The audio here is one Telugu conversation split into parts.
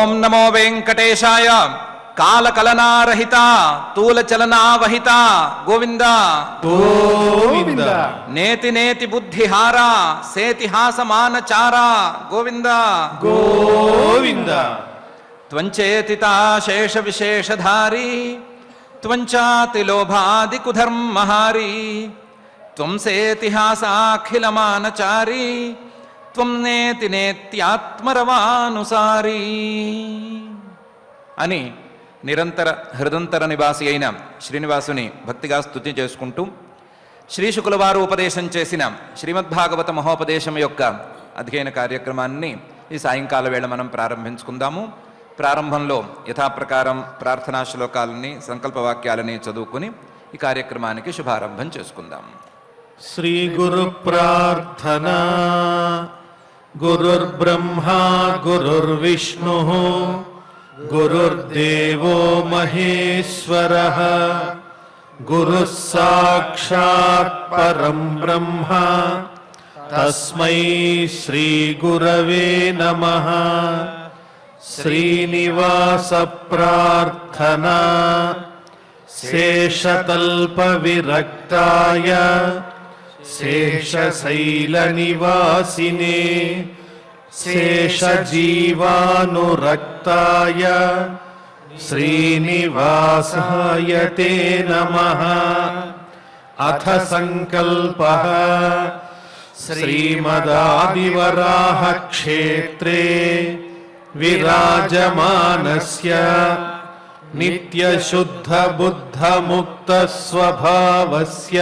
ఓం నమో వెంకటేశాయ కాలకలనారహిత తూలచలనావహిత గోవింద గోవింద నేతి నేతి బుద్ధిహార సేతిహాస మానచార గోవింద గోవింద త్వంచేతితా శేష విశేషధారి త్వంచాతి లోభాది కుధర్మహారి త్వం సేతిహాసాఖిలమానచారి త్వం నేతి నేత్యాత్మరవానుసారి అని నిరంతర హృదంతర నివాసి అయిన శ్రీనివాసుని భక్తిగా స్తుతి చేసుకుంటూ శ్రీశుకుల వారు ఉపదేశం చేసిన శ్రీమద్భాగవత మహోపదేశం యొక్క అధ్యయన కార్యక్రమాన్ని ఈ సాయంకాల వేళ మనం ప్రారంభించుకుందాము ప్రారంభంలో యథాప్రకారం ప్రార్థనా శ్లోకాలని సంకల్పవాక్యాలని చదువుకుని ఈ కార్యక్రమానికి శుభారంభం చేసుకుందాం శ్రీ గురు ప్రార్థనా గురుర్బ్రహ్మా గురుర్విష్ణు గురుర్దేవో మహేశ్వర గురు సాక్షాత్ పరం బ్రహ్మ తస్మై శ్రీ గురవే నమః శ్రీనివాస ప్రార్థనా శేషతల్ప విరక్తాయ శేషశైలనివాసినే శేషజీవానురక్తాయ శ్రీనివాసాయ తే నమః అథ సంకల్పः శ్రీమదాదివరాహ క్షేత్రే విరాజమానస్య नित्यशुद्धबुद्धमुक्तस्वभावस्य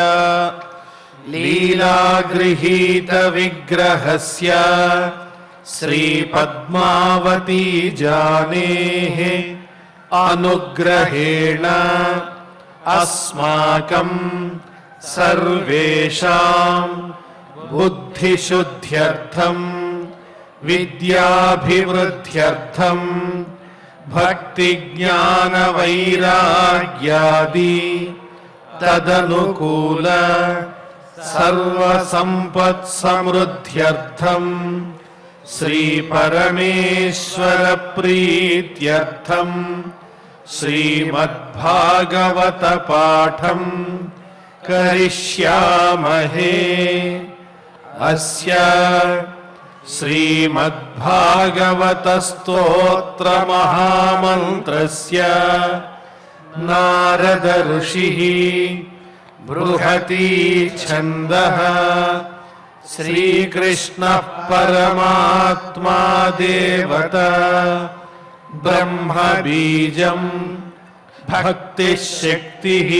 लीलागृहीतविग्रहस्य श्रीपद्मावती जानेः अनुग्रहेण अस्माकं सर्वेषां बुद्धिशुद्ध्यर्थं विद्याभिवृद्ध्यर्थं भक्तिज्ञानवैराग्यादि तदनुकूल सर्वसम्पत्समृद्ध्यर्थम् श्रीपरमेश्वरप्रीत्यर्थम् श्रीमद्भागवतपाठम् करिष्यामहे अस्य श्रीमद्भागवतस्तोत्रमहामन्त्रस्य नारद ऋषिः बृहती छन्दः श्रीकृष्णः परमात्मा देवता ब्रह्मबीजम् भक्तिशक्तिः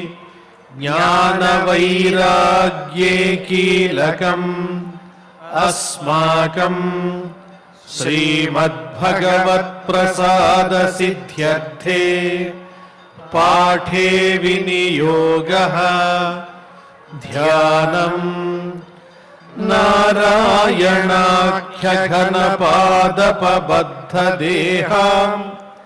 ज्ञानवैराग्ये कीलकम् अस्माकम् श्रीमद्भगवत्प्रसादसिद्ध्यर्थे पाठे विनियोगः ध्यानम् नारायणाख्यघनपादपबद्धदेहाम्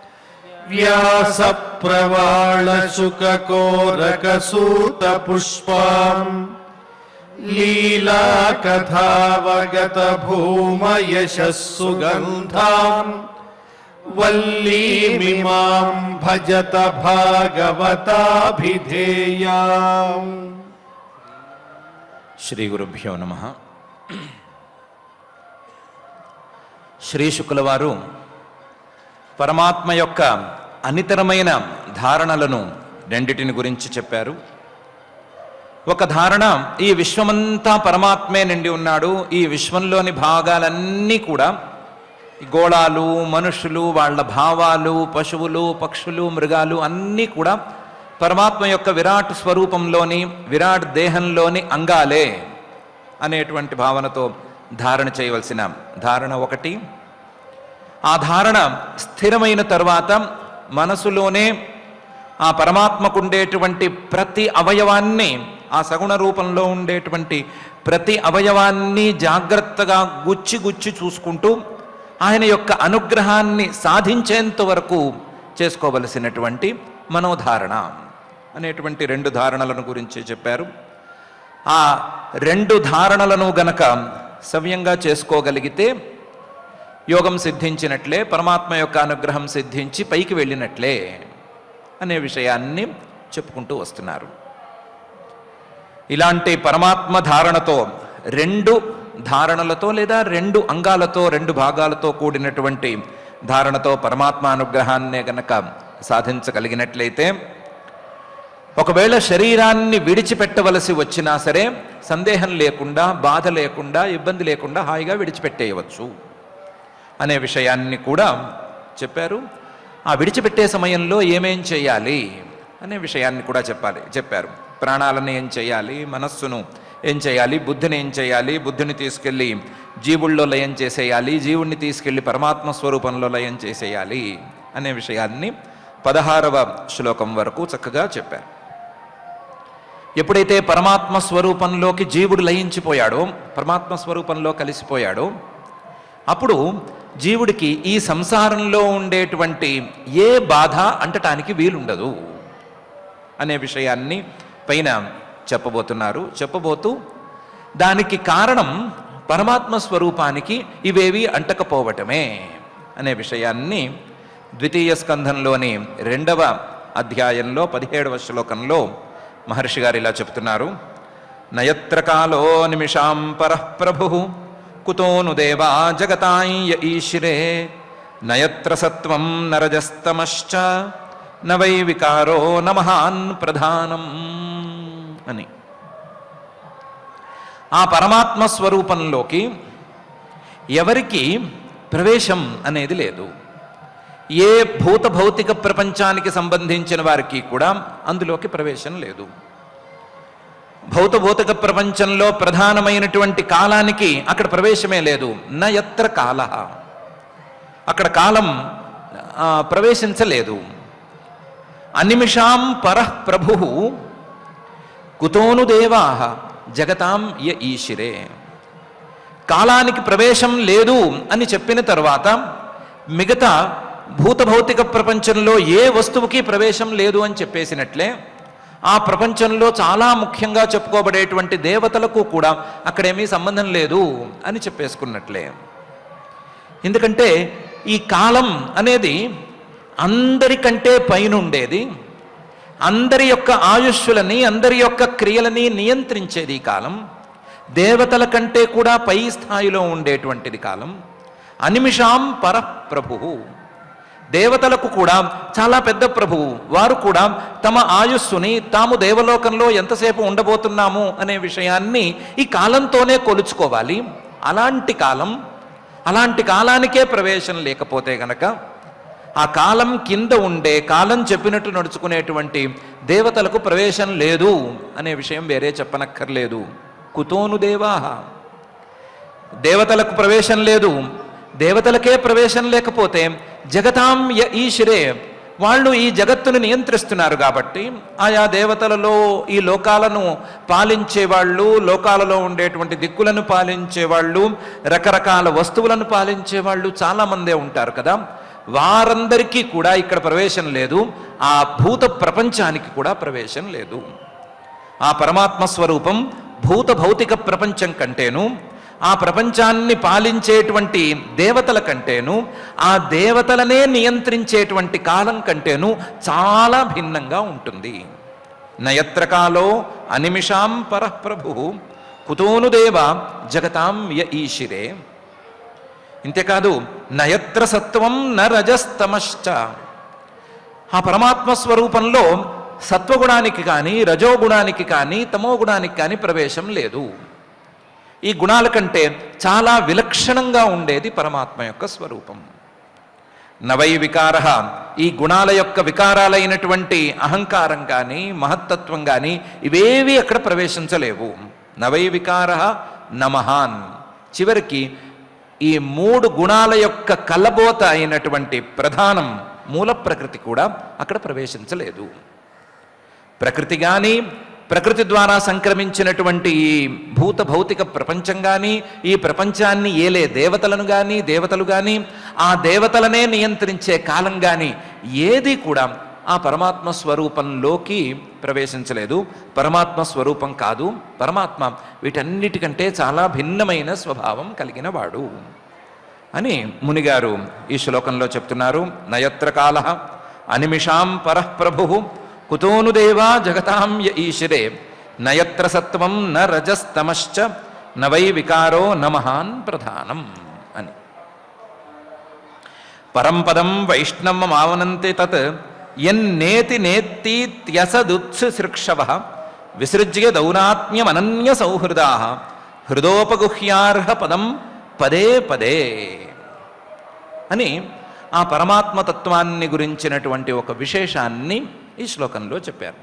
व्यासप्रवाळशुककोरकसूतपुष्पाम् लीलाकथावगतभूमयशः सुगन्धाम् वल्लीमिमाम् भजत भागवताभिधेयाम् శ్రీ గురుభ్యో నమ శ్రీ శుక్లవారు పరమాత్మ యొక్క అనితరమైన ధారణలను రెండిటిని గురించి చెప్పారు ఒక ధారణ ఈ విశ్వమంతా పరమాత్మే నిండి ఉన్నాడు ఈ విశ్వంలోని భాగాలన్నీ కూడా ఈ గోళాలు మనుషులు వాళ్ళ భావాలు పశువులు పక్షులు మృగాలు అన్నీ కూడా పరమాత్మ యొక్క విరాట్ స్వరూపంలోని విరాట్ దేహంలోని అంగాలే అనేటువంటి భావనతో ధారణ చేయవలసిన ధారణ ఒకటి ఆ ధారణ స్థిరమైన తర్వాత మనసులోనే ఆ పరమాత్మకు ఉండేటువంటి ప్రతి అవయవాన్ని ఆ సగుణ రూపంలో ఉండేటువంటి ప్రతి అవయవాన్ని జాగ్రత్తగా గుచ్చి గుచ్చి చూసుకుంటూ ఆయన యొక్క అనుగ్రహాన్ని సాధించేంత వరకు చేసుకోవలసినటువంటి మనోధారణ అనేటువంటి రెండు ధారణలను గురించి చెప్పారు ఆ రెండు ధారణలను గనక సవ్యంగా చేసుకోగలిగితే యోగం సిద్ధించినట్లే పరమాత్మ యొక్క అనుగ్రహం సిద్ధించి పైకి వెళ్ళినట్లే అనే విషయాన్ని చెప్పుకుంటూ వస్తున్నారు ఇలాంటి పరమాత్మ ధారణతో రెండు ధారణలతో లేదా రెండు అంగాలతో రెండు భాగాలతో కూడినటువంటి ధారణతో పరమాత్మ అనుగ్రహాన్నే గనక సాధించగలిగినట్లయితే ఒకవేళ శరీరాన్ని విడిచిపెట్టవలసి వచ్చినా సరే సందేహం లేకుండా బాధ లేకుండా ఇబ్బంది లేకుండా హాయిగా విడిచిపెట్టేయవచ్చు అనే విషయాన్ని కూడా చెప్పారు ఆ విడిచిపెట్టే సమయంలో ఏమేం చేయాలి అనే విషయాన్ని కూడా చెప్పాలి చెప్పారు ప్రాణాలను ఏం చేయాలి మనస్సును ఏం చేయాలి బుద్ధిని ఏం చేయాలి బుద్ధిని తీసుకెళ్ళి జీవుల్లో లయం చేసేయాలి జీవుణ్ణి తీసుకెళ్ళి పరమాత్మ స్వరూపంలో లయం చేసేయాలి అనే విషయాన్ని పదహారవ శ్లోకం వరకు చక్కగా చెప్పారు ఎప్పుడైతే పరమాత్మ స్వరూపంలోకి జీవుడు లయించిపోయాడో పరమాత్మ స్వరూపంలో కలిసిపోయాడో అప్పుడు జీవుడికి ఈ సంసారంలో ఉండేటువంటి ఏ బాధ అంటటానికి వీలుండదు అనే విషయాన్ని పైన చెప్పబోతున్నారు చెప్పబోతూ దానికి కారణం పరమాత్మ స్వరూపానికి ఇవేవి అంటకపోవటమే అనే విషయాన్ని ద్వితీయ స్కంధంలోని రెండవ అధ్యాయంలో పదిహేడవ శ్లోకంలో మహర్షి గారు ఇలా చెప్తున్నారు నయత్ర కాలో నిమిషాం పరః ప్రభు కుతోను దేవా జగతాయ ఈశ్వరే నయత్ర సత్వం నరజస్తమశ్చ న వై వికారో న మహాన్ ప్రధానం అని ఆ పరమాత్మ స్వరూపంలోకి ఎవరికి ప్రవేశం అనేది లేదు ఏ భూత భౌతిక ప్రపంచానికి సంబంధించిన వారికి కూడా అందులోకి ప్రవేశం లేదు భౌత భౌతిక ప్రపంచంలో ప్రధానమైనటువంటి కాలానికి అక్కడ ప్రవేశమే లేదు న ఎత్ర కాల అక్కడ కాలం ఆ, ప్రవేశించలేదు అనిమిషాం పరః ప్రభు కుతోను దేవా జగతాం య ఈశిరే కాలానికి ప్రవేశం లేదు అని చెప్పిన తర్వాత మిగతా భూతభౌతిక ప్రపంచంలో ఏ వస్తువుకి ప్రవేశం లేదు అని చెప్పేసినట్లే ఆ ప్రపంచంలో చాలా ముఖ్యంగా చెప్పుకోబడేటువంటి దేవతలకు కూడా అక్కడేమీ సంబంధం లేదు అని చెప్పేసుకున్నట్లే ఎందుకంటే ఈ కాలం అనేది అందరికంటే పైన ఉండేది అందరి యొక్క ఆయుష్యులని అందరి యొక్క క్రియలని నియంత్రించేది ఈ కాలం దేవతల కంటే కూడా పై స్థాయిలో ఉండేటువంటిది కాలం అనిమిషాం పరప్రభు దేవతలకు కూడా చాలా పెద్ద ప్రభువు వారు కూడా తమ ఆయుస్సుని తాము దేవలోకంలో ఎంతసేపు ఉండబోతున్నాము అనే విషయాన్ని ఈ కాలంతోనే కొలుచుకోవాలి అలాంటి కాలం అలాంటి కాలానికే ప్రవేశం లేకపోతే గనక ఆ కాలం కింద ఉండే కాలం చెప్పినట్టు నడుచుకునేటువంటి దేవతలకు ప్రవేశం లేదు అనే విషయం వేరే చెప్పనక్కర్లేదు కుతోను దేవాహ దేవతలకు ప్రవేశం లేదు దేవతలకే ప్రవేశం లేకపోతే జగతాం య ఈశ్వరే వాళ్ళు ఈ జగత్తును నియంత్రిస్తున్నారు కాబట్టి ఆయా దేవతలలో ఈ లోకాలను పాలించేవాళ్ళు లోకాలలో ఉండేటువంటి దిక్కులను పాలించేవాళ్ళు రకరకాల వస్తువులను పాలించేవాళ్ళు చాలామందే ఉంటారు కదా వారందరికీ కూడా ఇక్కడ ప్రవేశం లేదు ఆ భూత ప్రపంచానికి కూడా ప్రవేశం లేదు ఆ పరమాత్మ స్వరూపం భూత భౌతిక ప్రపంచం కంటేను ఆ ప్రపంచాన్ని పాలించేటువంటి దేవతల కంటేను ఆ దేవతలనే నియంత్రించేటువంటి కాలం కంటేను చాలా భిన్నంగా ఉంటుంది నయత్ర కాలో అనిమిషాం పరఃప్రభు కుతోను దేవ జగతాం య ఈశిరే ఇంతేకాదు నయత్ర సత్వం న రజస్తమశ్చ ఆ పరమాత్మ స్వరూపంలో సత్వగుణానికి కానీ రజోగుణానికి కానీ తమోగుణానికి కానీ ప్రవేశం లేదు ఈ గుణాల కంటే చాలా విలక్షణంగా ఉండేది పరమాత్మ యొక్క స్వరూపం నవై వికార ఈ గుణాల యొక్క వికారాలైనటువంటి అహంకారం కానీ మహత్తత్వం కానీ ఇవేవి అక్కడ ప్రవేశించలేవు నవై వికార నమహాన్ చివరికి ఈ మూడు గుణాల యొక్క కలబోత అయినటువంటి ప్రధానం మూల ప్రకృతి కూడా అక్కడ ప్రవేశించలేదు ప్రకృతి కానీ ప్రకృతి ద్వారా సంక్రమించినటువంటి ఈ భూత భౌతిక ప్రపంచం కానీ ఈ ప్రపంచాన్ని ఏలే దేవతలను కానీ దేవతలు కానీ ఆ దేవతలనే నియంత్రించే కాలం కానీ ఏది కూడా ఆ పరమాత్మ స్వరూపంలోకి ప్రవేశించలేదు పరమాత్మ స్వరూపం కాదు పరమాత్మ వీటన్నిటికంటే చాలా భిన్నమైన స్వభావం కలిగిన వాడు అని మునిగారు ఈ శ్లోకంలో చెప్తున్నారు నయత్ర కాల అనిమిషాం పరః ప్రభు కుతోను దేవా జగతాం య ఈశిరే నయత్ర సత్వం న రజస్తమశ్చ న వై వికారో న మహాన్ ప్రధానం అని పరంపదం వైష్ణవమావనంతే తత్ ఎన్నేతి నేత్తీత్యసదుత్సృక్షవ విసృజ్య దౌరాత్మ్యమనన్య సౌహృదా హృదోపగుహ్యార్హ పదం పదే పదే అని ఆ పరమాత్మ తత్వాన్ని గురించినటువంటి ఒక విశేషాన్ని ఈ శ్లోకంలో చెప్పారు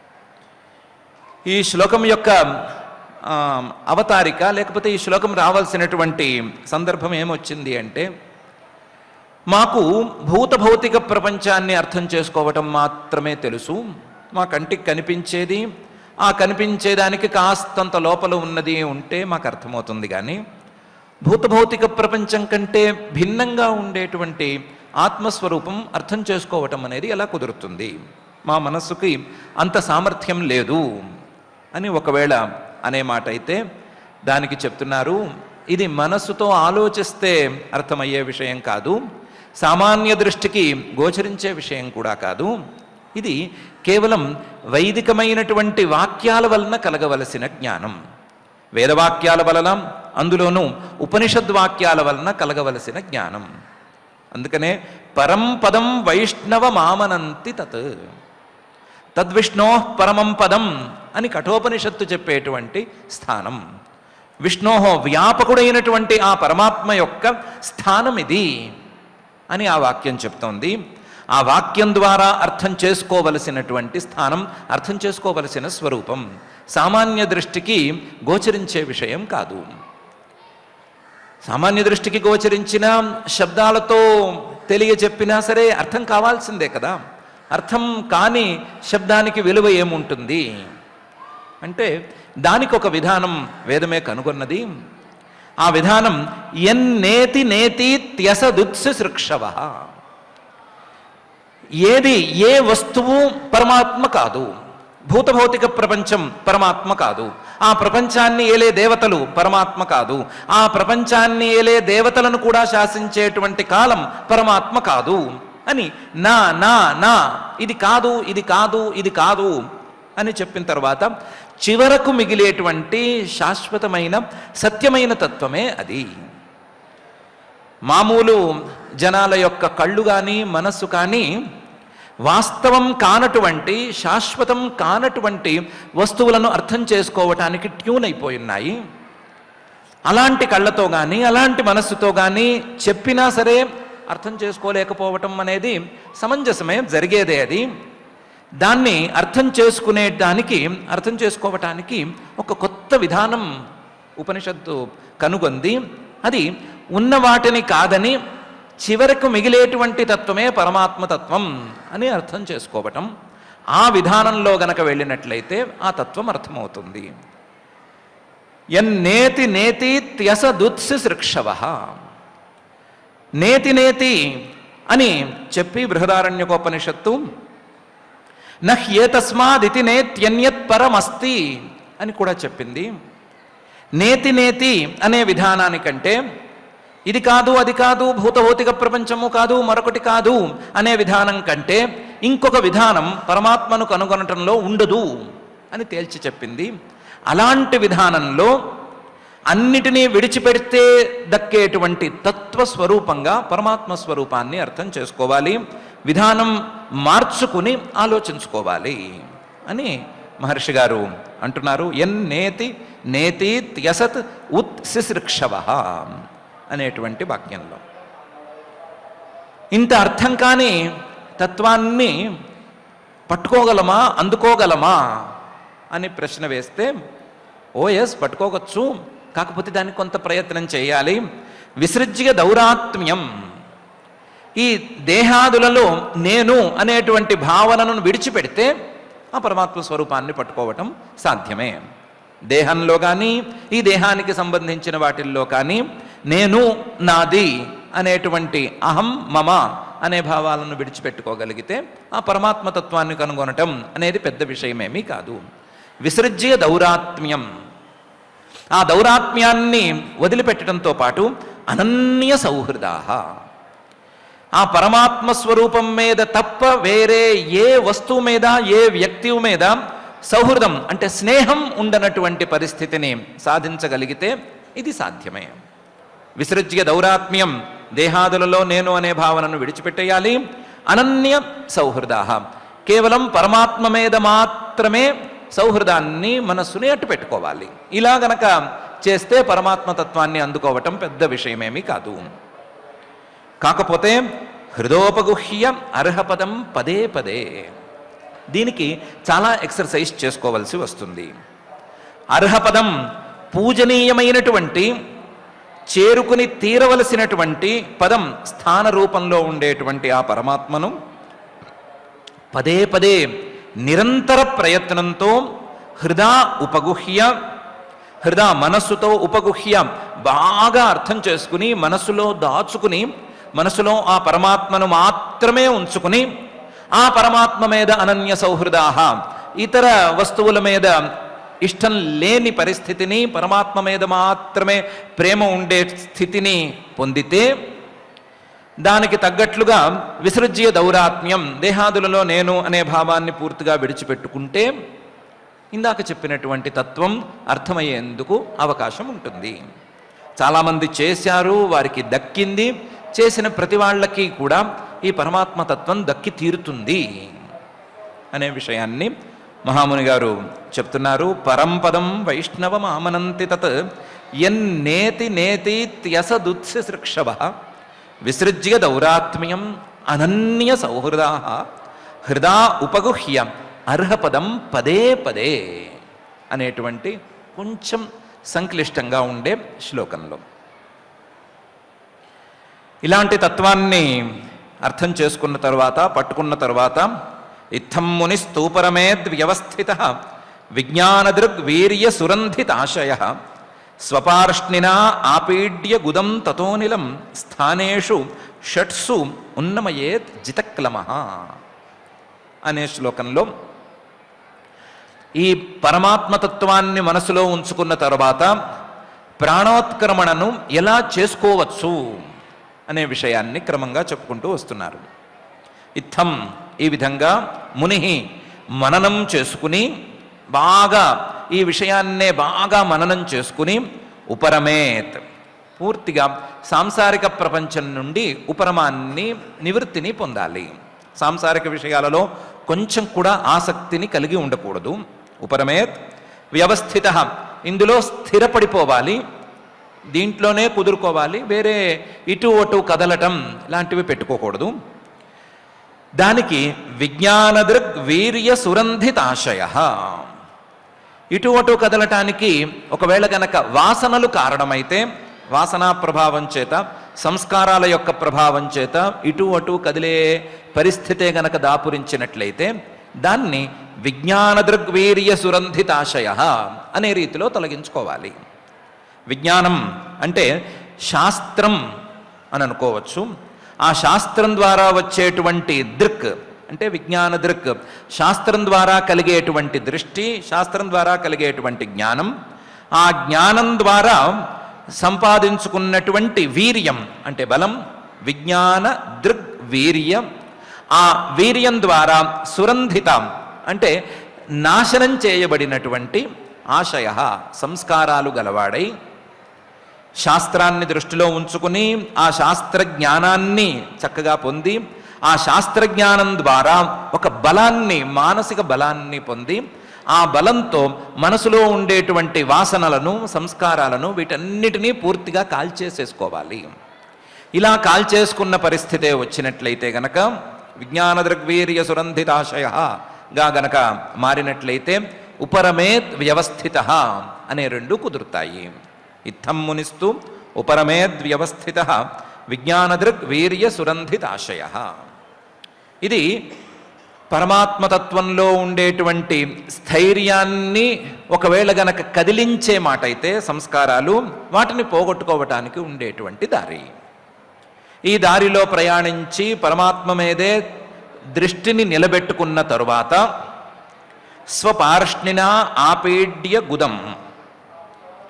ఈ శ్లోకం యొక్క ఆ, అవతారిక లేకపోతే ఈ శ్లోకం రావాల్సినటువంటి సందర్భం ఏమొచ్చింది అంటే మాకు భూత భౌతిక ప్రపంచాన్ని అర్థం చేసుకోవటం మాత్రమే తెలుసు మా కంటికి కనిపించేది ఆ కనిపించేదానికి కాస్తంత లోపల ఉన్నది ఉంటే మాకు అర్థమవుతుంది కానీ భూత భౌతిక ప్రపంచం కంటే భిన్నంగా ఉండేటువంటి ఆత్మస్వరూపం అర్థం చేసుకోవటం అనేది ఎలా కుదురుతుంది మా మనస్సుకి అంత సామర్థ్యం లేదు అని ఒకవేళ అనే మాట అయితే దానికి చెప్తున్నారు ఇది మనస్సుతో ఆలోచిస్తే అర్థమయ్యే విషయం కాదు సామాన్య దృష్టికి గోచరించే విషయం కూడా కాదు ఇది కేవలం వైదికమైనటువంటి వాక్యాల వలన కలగవలసిన జ్ఞానం వేదవాక్యాల వలన అందులోనూ ఉపనిషద్ వాక్యాల వలన కలగవలసిన జ్ఞానం అందుకనే పరంపదం వైష్ణవ మామనంతి తత్ తద్విష్ణో పరమం పదం అని కఠోపనిషత్తు చెప్పేటువంటి స్థానం విష్ణోహో వ్యాపకుడైనటువంటి ఆ పరమాత్మ యొక్క స్థానం ఇది అని ఆ వాక్యం చెప్తోంది ఆ వాక్యం ద్వారా అర్థం చేసుకోవలసినటువంటి స్థానం అర్థం చేసుకోవలసిన స్వరూపం సామాన్య దృష్టికి గోచరించే విషయం కాదు సామాన్య దృష్టికి గోచరించిన శబ్దాలతో తెలియచెప్పినా సరే అర్థం కావాల్సిందే కదా అర్థం కాని శబ్దానికి విలువ ఏముంటుంది అంటే దానికి ఒక విధానం వేదమే కనుగొన్నది ఆ విధానం ఎన్నేతి నేతి త్యసదుత్సు సృక్షవ ఏది ఏ వస్తువు పరమాత్మ కాదు భూతభౌతిక ప్రపంచం పరమాత్మ కాదు ఆ ప్రపంచాన్ని ఏలే దేవతలు పరమాత్మ కాదు ఆ ప్రపంచాన్ని ఏలే దేవతలను కూడా శాసించేటువంటి కాలం పరమాత్మ కాదు అని నా నా నా ఇది కాదు ఇది కాదు ఇది కాదు అని చెప్పిన తర్వాత చివరకు మిగిలేటువంటి శాశ్వతమైన సత్యమైన తత్వమే అది మామూలు జనాల యొక్క కళ్ళు కానీ మనస్సు కానీ వాస్తవం కానటువంటి శాశ్వతం కానటువంటి వస్తువులను అర్థం చేసుకోవటానికి ట్యూన్ అయిపోయి ఉన్నాయి అలాంటి కళ్ళతో కానీ అలాంటి మనస్సుతో కానీ చెప్పినా సరే అర్థం చేసుకోలేకపోవటం అనేది సమంజసమే జరిగేదే అది దాన్ని అర్థం చేసుకునే దానికి అర్థం చేసుకోవటానికి ఒక కొత్త విధానం ఉపనిషత్తు కనుగొంది అది ఉన్న వాటిని కాదని చివరకు మిగిలేటువంటి తత్వమే పరమాత్మ తత్వం అని అర్థం చేసుకోవటం ఆ విధానంలో గనక వెళ్ళినట్లయితే ఆ తత్వం అర్థమవుతుంది ఎన్నేతి నేతి త్యస దుత్సి సృక్షవ నేతి నేతి అని చెప్పి బృహదారణ్యకోపనిషత్తు నహ్యేతస్మాదితి నేత్యన్యత్ పరమస్తి అని కూడా చెప్పింది నేతి నేతి అనే విధానానికంటే ఇది కాదు అది కాదు భూతభౌతిక ప్రపంచము కాదు మరొకటి కాదు అనే విధానం కంటే ఇంకొక విధానం పరమాత్మను కనుగొనటంలో ఉండదు అని తేల్చి చెప్పింది అలాంటి విధానంలో అన్నిటినీ విడిచిపెడితే దక్కేటువంటి తత్వ స్వరూపంగా పరమాత్మ స్వరూపాన్ని అర్థం చేసుకోవాలి విధానం మార్చుకుని ఆలోచించుకోవాలి అని మహర్షి గారు అంటున్నారు ఎన్నేతి నేతి త్యసత్ ఉత్సిసృక్షవ అనేటువంటి వాక్యంలో ఇంత అర్థం కాని తత్వాన్ని పట్టుకోగలమా అందుకోగలమా అని ప్రశ్న వేస్తే ఓ ఎస్ పట్టుకోవచ్చు కాకపోతే దానికి కొంత ప్రయత్నం చేయాలి విసృజ్య దౌరాత్మ్యం ఈ దేహాదులలో నేను అనేటువంటి భావనను విడిచిపెడితే ఆ పరమాత్మ స్వరూపాన్ని పట్టుకోవటం సాధ్యమే దేహంలో కానీ ఈ దేహానికి సంబంధించిన వాటిల్లో కానీ నేను నాది అనేటువంటి అహం మమ అనే భావాలను విడిచిపెట్టుకోగలిగితే ఆ పరమాత్మ తత్వాన్ని కనుగొనటం అనేది పెద్ద విషయమేమీ కాదు విసృజ్య దౌరాత్మ్యం ఆ దౌరాత్మ్యాన్ని వదిలిపెట్టడంతో పాటు అనన్య సౌహృదా ఆ పరమాత్మ స్వరూపం మీద తప్ప వేరే ఏ వస్తువు మీద ఏ వ్యక్తి మీద సౌహృదం అంటే స్నేహం ఉండనటువంటి పరిస్థితిని సాధించగలిగితే ఇది సాధ్యమే విసృజ్య దౌరాత్మ్యం దేహాదులలో నేను అనే భావనను విడిచిపెట్టేయాలి అనన్య సౌహృదా కేవలం పరమాత్మ మీద మాత్రమే సౌహృదాన్ని మనస్సుని అట్టు పెట్టుకోవాలి ఇలా గనక చేస్తే పరమాత్మ తత్వాన్ని అందుకోవటం పెద్ద విషయమేమీ కాదు కాకపోతే హృదోపగుహ్య అర్హపదం పదే పదే దీనికి చాలా ఎక్సర్సైజ్ చేసుకోవలసి వస్తుంది అర్హపదం పూజనీయమైనటువంటి చేరుకుని తీరవలసినటువంటి పదం స్థాన రూపంలో ఉండేటువంటి ఆ పరమాత్మను పదే పదే నిరంతర ప్రయత్నంతో హృదా ఉపగుహ్య హృదా మనస్సుతో ఉపగుహ్య బాగా అర్థం చేసుకుని మనస్సులో దాచుకుని మనసులో ఆ పరమాత్మను మాత్రమే ఉంచుకుని ఆ పరమాత్మ మీద అనన్య సౌహృదాహ ఇతర వస్తువుల మీద ఇష్టం లేని పరిస్థితిని పరమాత్మ మీద మాత్రమే ప్రేమ ఉండే స్థితిని పొందితే దానికి తగ్గట్లుగా విసృజ్య దౌరాత్మ్యం దేహాదులలో నేను అనే భావాన్ని పూర్తిగా విడిచిపెట్టుకుంటే ఇందాక చెప్పినటువంటి తత్వం అర్థమయ్యేందుకు అవకాశం ఉంటుంది చాలామంది చేశారు వారికి దక్కింది చేసిన ప్రతి వాళ్ళకి కూడా ఈ పరమాత్మ తత్వం దక్కి తీరుతుంది అనే విషయాన్ని మహాముని గారు చెప్తున్నారు పరంపదం వైష్ణవం ఆమనంతి తత్ ఎన్నేతి నేతి త్యసదుత్సృక్షభ విసృజ్య దౌరాత్మ్యం అనన్య సౌహృదా హృదా ఉపగుహ్య అర్హపదం పదే పదే అనేటువంటి కొంచెం సంక్లిష్టంగా ఉండే శ్లోకంలో ఇలాంటి తత్వాన్ని అర్థం చేసుకున్న తర్వాత పట్టుకున్న తర్వాత ఇత్థం ముని స్తూపరమేద్ వ్యవస్థిత విజ్ఞానదృగ్ వీర్య సురంధితాశయ స్వపార్ష్ణినా ఆపీడ్య గుదం తతోనిలం స్థానేషు షట్సు ఉన్నమయేత్ జితక్లమ అనే శ్లోకంలో ఈ పరమాత్మతత్వాన్ని మనసులో ఉంచుకున్న తర్వాత ప్రాణోత్క్రమణను ఎలా చేసుకోవచ్చు అనే విషయాన్ని క్రమంగా చెప్పుకుంటూ వస్తున్నారు ఇత్థం ఈ విధంగా ముని మననం చేసుకుని బాగా ఈ విషయాన్నే బాగా మననం చేసుకుని ఉపరమేత్ పూర్తిగా సాంసారిక ప్రపంచం నుండి ఉపరమాన్ని నివృత్తిని పొందాలి సాంసారిక విషయాలలో కొంచెం కూడా ఆసక్తిని కలిగి ఉండకూడదు ఉపరమేత్ వ్యవస్థిత ఇందులో స్థిరపడిపోవాలి దీంట్లోనే కుదురుకోవాలి వేరే ఇటు అటు కదలటం లాంటివి పెట్టుకోకూడదు దానికి విజ్ఞానదృగ్ వీర్య సురంధితాశయ ఇటు అటు కదలటానికి ఒకవేళ గనక వాసనలు కారణమైతే వాసనా ప్రభావం చేత సంస్కారాల యొక్క ప్రభావం చేత ఇటు అటు కదిలే పరిస్థితే గనక దాపురించినట్లయితే దాన్ని విజ్ఞానదృగ్వీర్య సురంధితాశయ అనే రీతిలో తొలగించుకోవాలి విజ్ఞానం అంటే శాస్త్రం అని అనుకోవచ్చు ఆ శాస్త్రం ద్వారా వచ్చేటువంటి దృక్ అంటే విజ్ఞాన దృక్ శాస్త్రం ద్వారా కలిగేటువంటి దృష్టి శాస్త్రం ద్వారా కలిగేటువంటి జ్ఞానం ఆ జ్ఞానం ద్వారా సంపాదించుకున్నటువంటి వీర్యం అంటే బలం విజ్ఞాన దృగ్ వీర్యం ఆ వీర్యం ద్వారా సురంధితం అంటే నాశనం చేయబడినటువంటి ఆశయ సంస్కారాలు గలవాడై శాస్త్రాన్ని దృష్టిలో ఉంచుకుని ఆ శాస్త్ర జ్ఞానాన్ని చక్కగా పొంది ఆ శాస్త్ర జ్ఞానం ద్వారా ఒక బలాన్ని మానసిక బలాన్ని పొంది ఆ బలంతో మనసులో ఉండేటువంటి వాసనలను సంస్కారాలను వీటన్నిటినీ పూర్తిగా కాల్చేసేసుకోవాలి ఇలా కాల్చేసుకున్న పరిస్థితే వచ్చినట్లయితే గనక విజ్ఞాన దృగ్వీర్య సురంధితాశయగా గనక మారినట్లయితే ఉపరమేత్ వ్యవస్థిత అనే రెండు కుదురుతాయి ఇత్థం మునిస్తూ ఉపరమేద్ వ్యవస్థిత విజ్ఞానదృగ్ వీర్య సురంధితాశయ ఇది పరమాత్మతత్వంలో ఉండేటువంటి స్థైర్యాన్ని ఒకవేళ గనక కదిలించే మాట అయితే సంస్కారాలు వాటిని పోగొట్టుకోవటానికి ఉండేటువంటి దారి ఈ దారిలో ప్రయాణించి పరమాత్మ మీదే దృష్టిని నిలబెట్టుకున్న తరువాత స్వపార్ష్ణిన ఆపీడ్య గుదం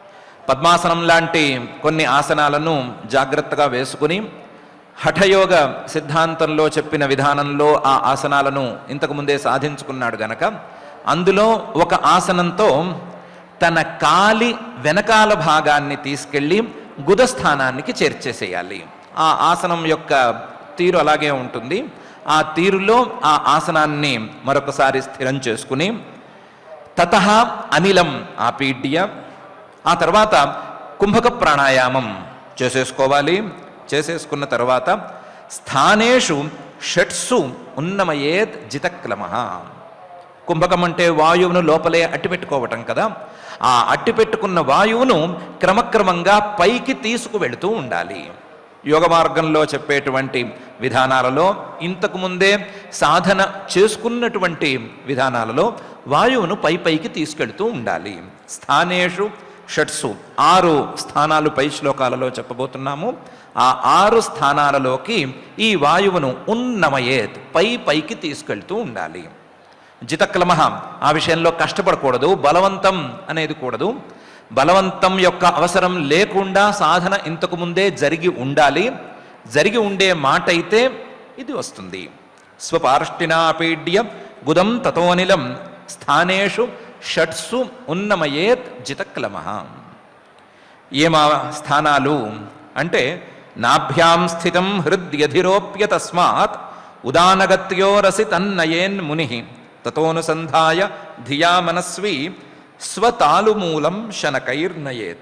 పద్మాసనం లాంటి కొన్ని ఆసనాలను జాగ్రత్తగా వేసుకుని హఠయోగ సిద్ధాంతంలో చెప్పిన విధానంలో ఆ ఆసనాలను ఇంతకు ముందే సాధించుకున్నాడు గనక అందులో ఒక ఆసనంతో తన కాలి వెనకాల భాగాన్ని తీసుకెళ్ళి గుదస్థానానికి చేర్చేసేయాలి ఆ ఆసనం యొక్క తీరు అలాగే ఉంటుంది ఆ తీరులో ఆ ఆసనాన్ని మరొకసారి స్థిరం చేసుకుని తత అనిలం ఆపీడ్య ఆ తర్వాత కుంభక ప్రాణాయామం చేసేసుకోవాలి చేసేసుకున్న తర్వాత స్థానేషు షట్సు ఉన్నమయేత్ జితక్లమ కుంభకం అంటే వాయువును లోపలే అట్టిపెట్టుకోవటం కదా ఆ అట్టిపెట్టుకున్న వాయువును క్రమక్రమంగా పైకి తీసుకువెళుతూ ఉండాలి యోగ మార్గంలో చెప్పేటువంటి విధానాలలో ఇంతకు ముందే సాధన చేసుకున్నటువంటి విధానాలలో వాయువును పై పైకి తీసుకెళ్తూ ఉండాలి స్థానేషు షట్సు ఆరు స్థానాలు పై శ్లోకాలలో చెప్పబోతున్నాము ఆ ఆరు స్థానాలలోకి ఈ వాయువును ఉన్నమయేత్ పై పైకి తీసుకెళ్తూ ఉండాలి జితక్లమ ఆ విషయంలో కష్టపడకూడదు బలవంతం అనేది కూడదు బలవంతం యొక్క అవసరం లేకుండా సాధన ఇంతకు ముందే జరిగి ఉండాలి జరిగి ఉండే మాట అయితే ఇది వస్తుంది స్వపార్ష్టినాపీడ్య గుదం తతోనిలం స్థానేషు షట్సు ఉన్నమయేత్ జితక్లమ ఏమా స్థానాలు అంటే నాభ్యాం స్థితం హృద్యధిరోప్య తస్మాత్ ఉదానగత్యోరసి తన్నయేన్ ముని తతోనుసంధాయ ధియా మనస్వి స్వతాలుమూలం శనకైర్నయేత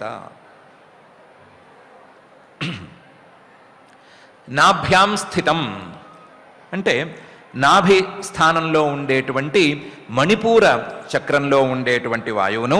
నాభ్యాం స్థితం అంటే నాభి స్థానంలో ఉండేటువంటి మణిపూర చక్రంలో ఉండేటువంటి వాయువును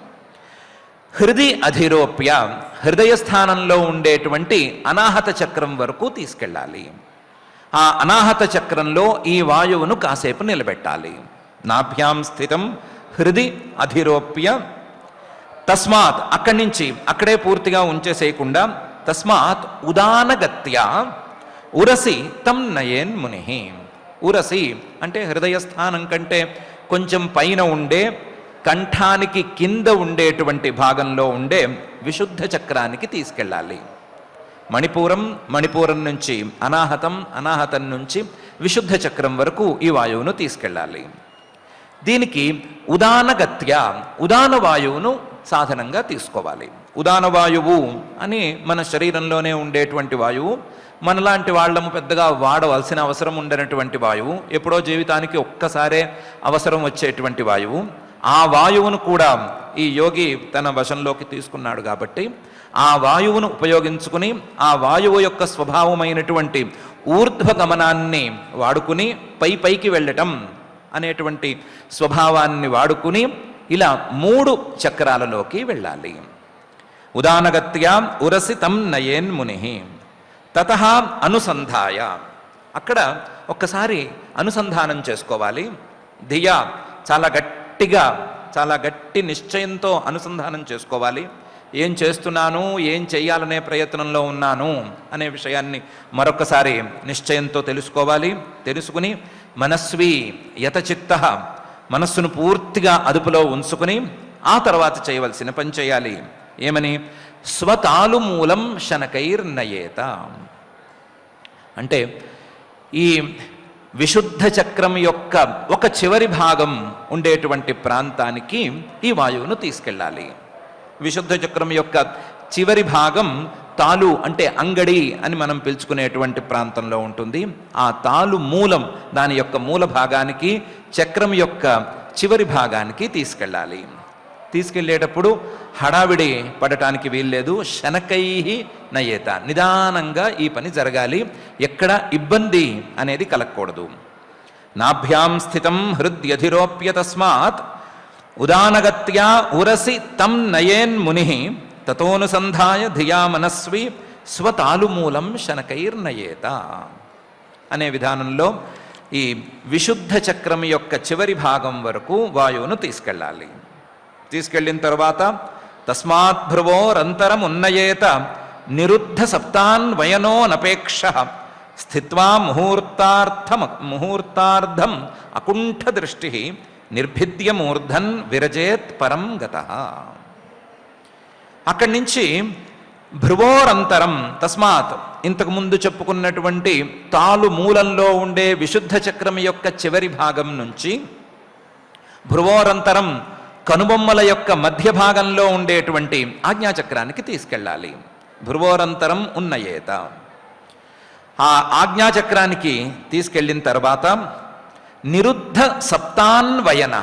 హృది అధిరోప్య హృదయ స్థానంలో ఉండేటువంటి అనాహత చక్రం వరకు తీసుకెళ్ళాలి ఆ అనాహత చక్రంలో ఈ వాయువును కాసేపు నిలబెట్టాలి నాభ్యాం స్థితం హృది అధిరోప్య తస్మాత్ అక్కడి నుంచి అక్కడే పూర్తిగా ఉంచేసేయకుండా తస్మాత్ ఉదానగత్య ఉరసి తం నయేన్ ముని ఉరసి అంటే హృదయ స్థానం కంటే కొంచెం పైన ఉండే కంఠానికి కింద ఉండేటువంటి భాగంలో ఉండే విశుద్ధ చక్రానికి తీసుకెళ్ళాలి మణిపూరం మణిపూరం నుంచి అనాహతం అనాహతం నుంచి విశుద్ధ చక్రం వరకు ఈ వాయువును తీసుకెళ్ళాలి దీనికి ఉదానగత్య ఉదాన వాయువును సాధనంగా తీసుకోవాలి ఉదాన వాయువు అని మన శరీరంలోనే ఉండేటువంటి వాయువు మనలాంటి వాళ్ళము పెద్దగా వాడవలసిన అవసరం ఉండనటువంటి వాయువు ఎప్పుడో జీవితానికి ఒక్కసారే అవసరం వచ్చేటువంటి వాయువు ఆ వాయువును కూడా ఈ యోగి తన వశంలోకి తీసుకున్నాడు కాబట్టి ఆ వాయువును ఉపయోగించుకుని ఆ వాయువు యొక్క స్వభావమైనటువంటి ఊర్ధ్వ గమనాన్ని వాడుకుని పై పైకి వెళ్ళటం అనేటువంటి స్వభావాన్ని వాడుకుని ఇలా మూడు చక్రాలలోకి వెళ్ళాలి ఉదానగత్యా ఉరసి తం నయేన్ ముని తత అనుసంధాయ అక్కడ ఒక్కసారి అనుసంధానం చేసుకోవాలి ధియా చాలా గట్టిగా చాలా గట్టి నిశ్చయంతో అనుసంధానం చేసుకోవాలి ఏం చేస్తున్నాను ఏం చెయ్యాలనే ప్రయత్నంలో ఉన్నాను అనే విషయాన్ని మరొకసారి నిశ్చయంతో తెలుసుకోవాలి తెలుసుకుని మనస్వి యతచిత్త మనస్సును పూర్తిగా అదుపులో ఉంచుకుని ఆ తర్వాత చేయవలసిన పని చేయాలి ఏమని స్వతాలు మూలం శనకైర్నయేత అంటే ఈ విశుద్ధ చక్రం యొక్క ఒక చివరి భాగం ఉండేటువంటి ప్రాంతానికి ఈ వాయువును తీసుకెళ్ళాలి విశుద్ధ చక్రం యొక్క చివరి భాగం తాలు అంటే అంగడి అని మనం పిలుచుకునేటువంటి ప్రాంతంలో ఉంటుంది ఆ తాలు మూలం దాని యొక్క మూల భాగానికి చక్రం యొక్క చివరి భాగానికి తీసుకెళ్ళాలి తీసుకెళ్ళేటప్పుడు హడావిడి పడటానికి వీల్లేదు శనకై నయేత నిదానంగా ఈ పని జరగాలి ఎక్కడ ఇబ్బంది అనేది కలగకూడదు నాభ్యాం స్థితం హృద్యధిరోప్య తస్మాత్ ఉదానగత్యా ఉరసి తం నయేన్ ముని తతోనుసంధాయ ధియా మనస్వి స్వతాలుమూలం శనకైర్నయేత అనే విధానంలో ఈ విశుద్ధ చక్రం యొక్క చివరి భాగం వరకు వాయువును తీసుకెళ్ళాలి తీసుకెళ్ళిన తర్వాత తస్మాత్ భ్రువోరంతరం ఉన్నయేత నిరుద్ధ సప్తాన్ వయనోనపేక్ష స్థిత్వా ముహూర్తార్థం ముహూర్తార్థం అకుంఠ దృష్టి నిర్భిద్య మూర్ధన్ విరజేత్ పరం గత అక్కడి నుంచి భ్రువోరంతరం తస్మాత్ ఇంతకు ముందు చెప్పుకున్నటువంటి తాలు మూలంలో ఉండే విశుద్ధ చక్రం యొక్క చివరి భాగం నుంచి భ్రువోరంతరం కనుబొమ్మల యొక్క మధ్య భాగంలో ఉండేటువంటి ఆజ్ఞాచక్రానికి తీసుకెళ్ళాలి భ్రువోరంతరం ఉన్నయేత ఆ ఆజ్ఞాచక్రానికి తీసుకెళ్ళిన తర్వాత నిరుద్ధ సప్తాన్వయన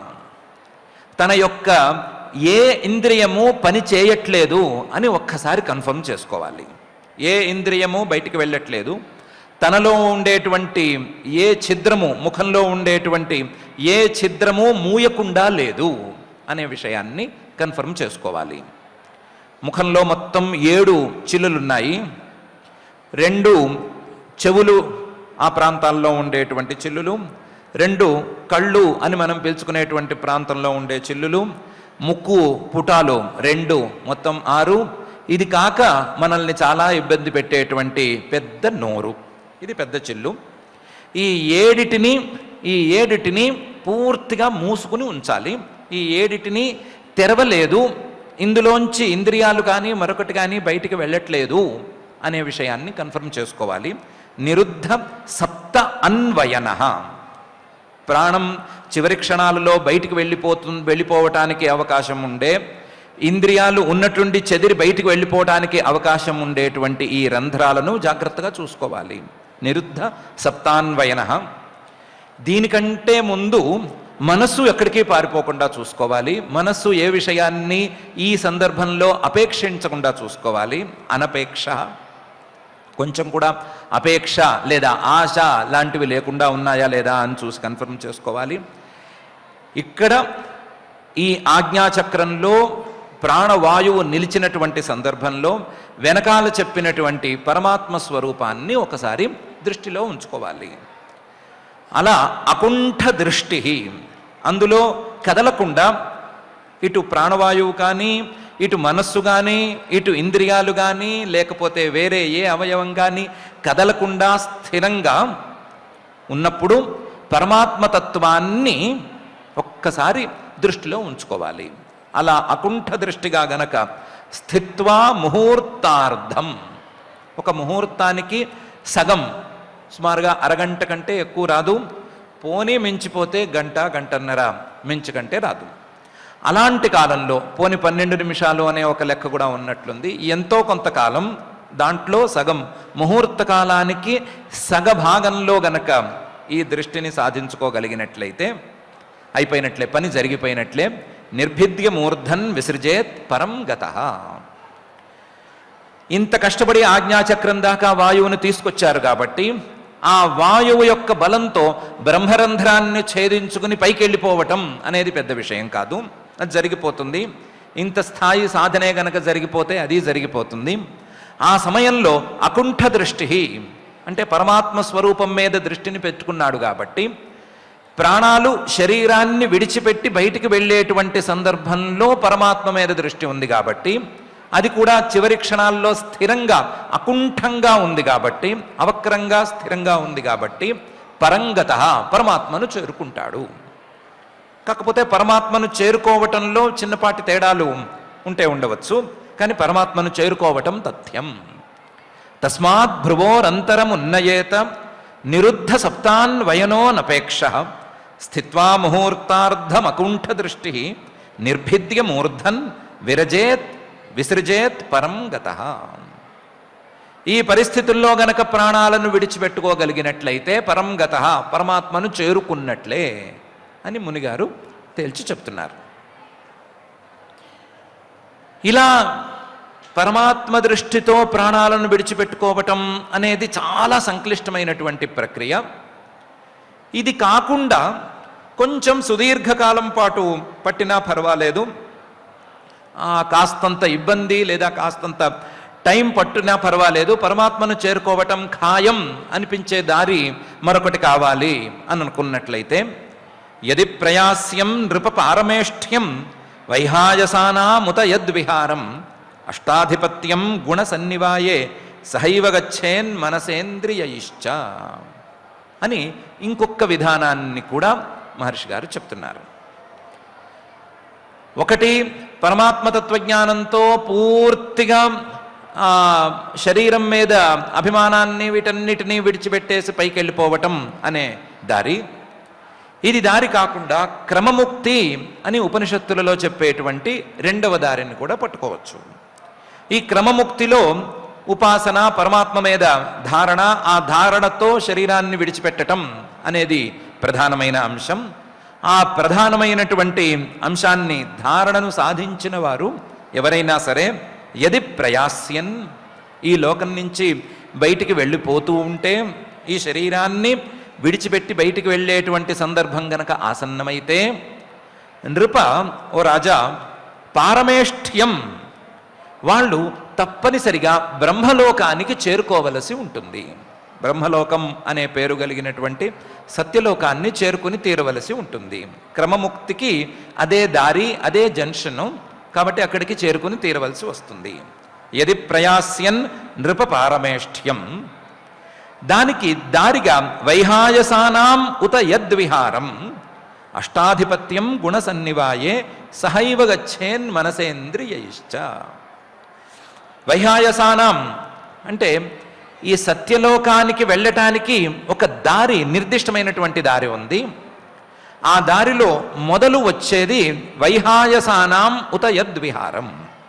తన యొక్క ఏ ఇంద్రియము పని చేయట్లేదు అని ఒక్కసారి కన్ఫర్మ్ చేసుకోవాలి ఏ ఇంద్రియము బయటికి వెళ్ళట్లేదు తనలో ఉండేటువంటి ఏ ఛిద్రము ముఖంలో ఉండేటువంటి ఏ ఛిద్రము మూయకుండా లేదు అనే విషయాన్ని కన్ఫర్మ్ చేసుకోవాలి ముఖంలో మొత్తం ఏడు చిల్లులున్నాయి రెండు చెవులు ఆ ప్రాంతాల్లో ఉండేటువంటి చిల్లులు రెండు కళ్ళు అని మనం పిలుచుకునేటువంటి ప్రాంతంలో ఉండే చిల్లులు ముక్కు పుటాలు రెండు మొత్తం ఆరు ఇది కాక మనల్ని చాలా ఇబ్బంది పెట్టేటువంటి పెద్ద నోరు ఇది పెద్ద చిల్లు ఈ ఏడిటిని ఈ ఏడిటిని పూర్తిగా మూసుకుని ఉంచాలి ఈ ఏడిటిని తెరవలేదు ఇందులోంచి ఇంద్రియాలు కానీ మరొకటి కానీ బయటికి వెళ్ళట్లేదు అనే విషయాన్ని కన్ఫర్మ్ చేసుకోవాలి నిరుద్ధ సప్త అన్వయన ప్రాణం చివరి క్షణాలలో బయటికి వెళ్ళిపోతు వెళ్ళిపోవటానికి అవకాశం ఉండే ఇంద్రియాలు ఉన్నట్టుండి చెదిరి బయటికి వెళ్ళిపోవటానికి అవకాశం ఉండేటువంటి ఈ రంధ్రాలను జాగ్రత్తగా చూసుకోవాలి నిరుద్ధ సప్తాన్వయన దీనికంటే ముందు మనస్సు ఎక్కడికి పారిపోకుండా చూసుకోవాలి మనస్సు ఏ విషయాన్ని ఈ సందర్భంలో అపేక్షించకుండా చూసుకోవాలి అనపేక్ష కొంచెం కూడా అపేక్ష లేదా ఆశ లాంటివి లేకుండా ఉన్నాయా లేదా అని చూసి కన్ఫర్మ్ చేసుకోవాలి ఇక్కడ ఈ ఆజ్ఞాచక్రంలో ప్రాణవాయువు నిలిచినటువంటి సందర్భంలో వెనకాల చెప్పినటువంటి పరమాత్మ స్వరూపాన్ని ఒకసారి దృష్టిలో ఉంచుకోవాలి అలా అకుంఠ దృష్టి అందులో కదలకుండా ఇటు ప్రాణవాయువు కానీ ఇటు మనస్సు కానీ ఇటు ఇంద్రియాలు కానీ లేకపోతే వేరే ఏ అవయవం కానీ కదలకుండా స్థిరంగా ఉన్నప్పుడు పరమాత్మతత్వాన్ని ఒక్కసారి దృష్టిలో ఉంచుకోవాలి అలా అకుంఠ దృష్టిగా గనక స్థిత్వా ముహూర్తార్థం ఒక ముహూర్తానికి సగం సుమారుగా అరగంట కంటే ఎక్కువ రాదు పోనీ మించిపోతే గంట గంటన్నర మించి కంటే రాదు అలాంటి కాలంలో పోని పన్నెండు నిమిషాలు అనే ఒక లెక్క కూడా ఉన్నట్లుంది ఎంతో కొంతకాలం దాంట్లో సగం ముహూర్త కాలానికి సగ భాగంలో గనక ఈ దృష్టిని సాధించుకోగలిగినట్లయితే అయిపోయినట్లే పని జరిగిపోయినట్లే నిర్భిద్య మూర్ధన్ విసృజేత్ పరం గత ఇంత కష్టపడి ఆజ్ఞాచక్రం దాకా వాయువును తీసుకొచ్చారు కాబట్టి ఆ వాయువు యొక్క బలంతో బ్రహ్మరంధ్రాన్ని ఛేదించుకుని పైకి వెళ్ళిపోవటం అనేది పెద్ద విషయం కాదు అది జరిగిపోతుంది ఇంత స్థాయి సాధనే గనక జరిగిపోతే అది జరిగిపోతుంది ఆ సమయంలో అకుంఠ దృష్టి అంటే పరమాత్మ స్వరూపం మీద దృష్టిని పెట్టుకున్నాడు కాబట్టి ప్రాణాలు శరీరాన్ని విడిచిపెట్టి బయటికి వెళ్ళేటువంటి సందర్భంలో పరమాత్మ మీద దృష్టి ఉంది కాబట్టి అది కూడా చివరి క్షణాల్లో స్థిరంగా అకుంఠంగా ఉంది కాబట్టి అవక్రంగా స్థిరంగా ఉంది కాబట్టి పరంగత పరమాత్మను చేరుకుంటాడు కాకపోతే పరమాత్మను చేరుకోవటంలో చిన్నపాటి తేడాలు ఉంటే ఉండవచ్చు కానీ పరమాత్మను చేరుకోవటం తథ్యం తస్మాత్ భ్రువోరంతరమున్నయేత నిరుద్ధ సప్తాన్వయనోనపేక్ష స్థిత్వా ముహూర్తార్థమకుంఠ దృష్టి నిర్భిద్య మూర్ధన్ విరజేత్ విసృజేత్ పరం గత ఈ పరిస్థితుల్లో గనక ప్రాణాలను విడిచిపెట్టుకోగలిగినట్లయితే పరం గత పరమాత్మను చేరుకున్నట్లే అని మునిగారు తేల్చి చెప్తున్నారు ఇలా పరమాత్మ దృష్టితో ప్రాణాలను విడిచిపెట్టుకోవటం అనేది చాలా సంక్లిష్టమైనటువంటి ప్రక్రియ ఇది కాకుండా కొంచెం సుదీర్ఘకాలం పాటు పట్టినా పర్వాలేదు ఆ, కాస్తంత ఇబ్బంది లేదా కాస్తంత టైం పట్టునా పర్వాలేదు పరమాత్మను చేరుకోవటం ఖాయం అనిపించే దారి మరొకటి కావాలి అని అనుకున్నట్లయితే యది ప్రయాస్యం నృప పారమేష్ఠ్యం వైహాయసానాముత యద్విహారం అష్టాధిపత్యం గుణ సన్నివాయే సహైవ గచ్చేన్ మనసేంద్రియయిశ్చ అని ఇంకొక విధానాన్ని కూడా మహర్షి గారు చెప్తున్నారు ఒకటి పరమాత్మ తత్వజ్ఞానంతో పూర్తిగా ఆ, శరీరం మీద అభిమానాన్ని వీటన్నిటినీ విడిచిపెట్టేసి పైకి వెళ్ళిపోవటం అనే దారి ఇది దారి కాకుండా క్రమముక్తి అని ఉపనిషత్తులలో చెప్పేటువంటి రెండవ దారిని కూడా పట్టుకోవచ్చు ఈ క్రమముక్తిలో ఉపాసన పరమాత్మ మీద ధారణ ఆ ధారణతో శరీరాన్ని విడిచిపెట్టటం అనేది ప్రధానమైన అంశం ఆ ప్రధానమైనటువంటి అంశాన్ని ధారణను సాధించిన వారు ఎవరైనా సరే యది ప్రయాస్యన్ ఈ లోకం నుంచి బయటికి వెళ్ళిపోతూ ఉంటే ఈ శరీరాన్ని విడిచిపెట్టి బయటికి వెళ్ళేటువంటి సందర్భం గనక ఆసన్నమైతే నృప ఓ రాజా పారమేష్ఠ్యం వాళ్ళు తప్పనిసరిగా బ్రహ్మలోకానికి చేరుకోవలసి ఉంటుంది బ్రహ్మలోకం అనే పేరు కలిగినటువంటి సత్యలోకాన్ని చేరుకుని తీరవలసి ఉంటుంది క్రమముక్తికి అదే దారి అదే జంక్షను కాబట్టి అక్కడికి చేరుకుని తీరవలసి వస్తుంది యది ప్రయాస్యన్ నృప పారమేష్ఠ్యం దానికి దారిగా వైహాయసానాం ఉత యద్విహారం అష్టాధిపత్యం గుణసన్నివాయే సహైవ గచ్చేన్ మనసేంద్రియైశ్చ వైహాయసానాం అంటే ఈ సత్యలోకానికి వెళ్ళటానికి ఒక దారి నిర్దిష్టమైనటువంటి దారి ఉంది ఆ దారిలో మొదలు వచ్చేది వైహాయసానాం ఉత యద్విహారం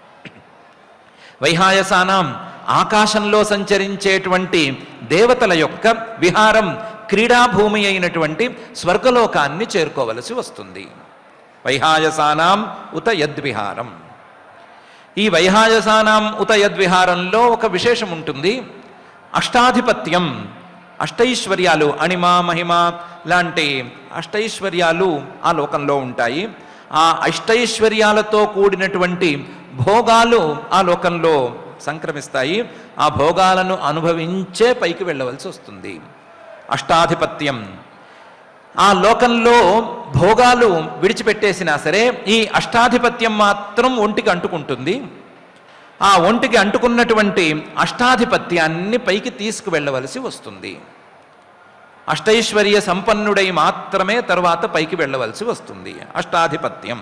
వైహాయసానాం ఆకాశంలో సంచరించేటువంటి దేవతల యొక్క విహారం క్రీడాభూమి అయినటువంటి స్వర్గలోకాన్ని చేరుకోవలసి వస్తుంది వైహాయసానాం ఉత యద్విహారం ఈ వైహాయసానాం ఉత యద్విహారంలో ఒక విశేషం ఉంటుంది అష్టాధిపత్యం అష్టైశ్వర్యాలు అణిమ మహిమ లాంటి అష్టైశ్వర్యాలు ఆ లోకంలో ఉంటాయి ఆ అష్టైశ్వర్యాలతో కూడినటువంటి భోగాలు ఆ లోకంలో సంక్రమిస్తాయి ఆ భోగాలను అనుభవించే పైకి వెళ్ళవలసి వస్తుంది అష్టాధిపత్యం ఆ లోకంలో భోగాలు విడిచిపెట్టేసినా సరే ఈ అష్టాధిపత్యం మాత్రం ఒంటికి అంటుకుంటుంది ఆ ఒంటికి అంటుకున్నటువంటి అష్టాధిపత్యాన్ని పైకి తీసుకువెళ్ళవలసి వస్తుంది అష్టైశ్వర్య సంపన్నుడై మాత్రమే తర్వాత పైకి వెళ్ళవలసి వస్తుంది అష్టాధిపత్యం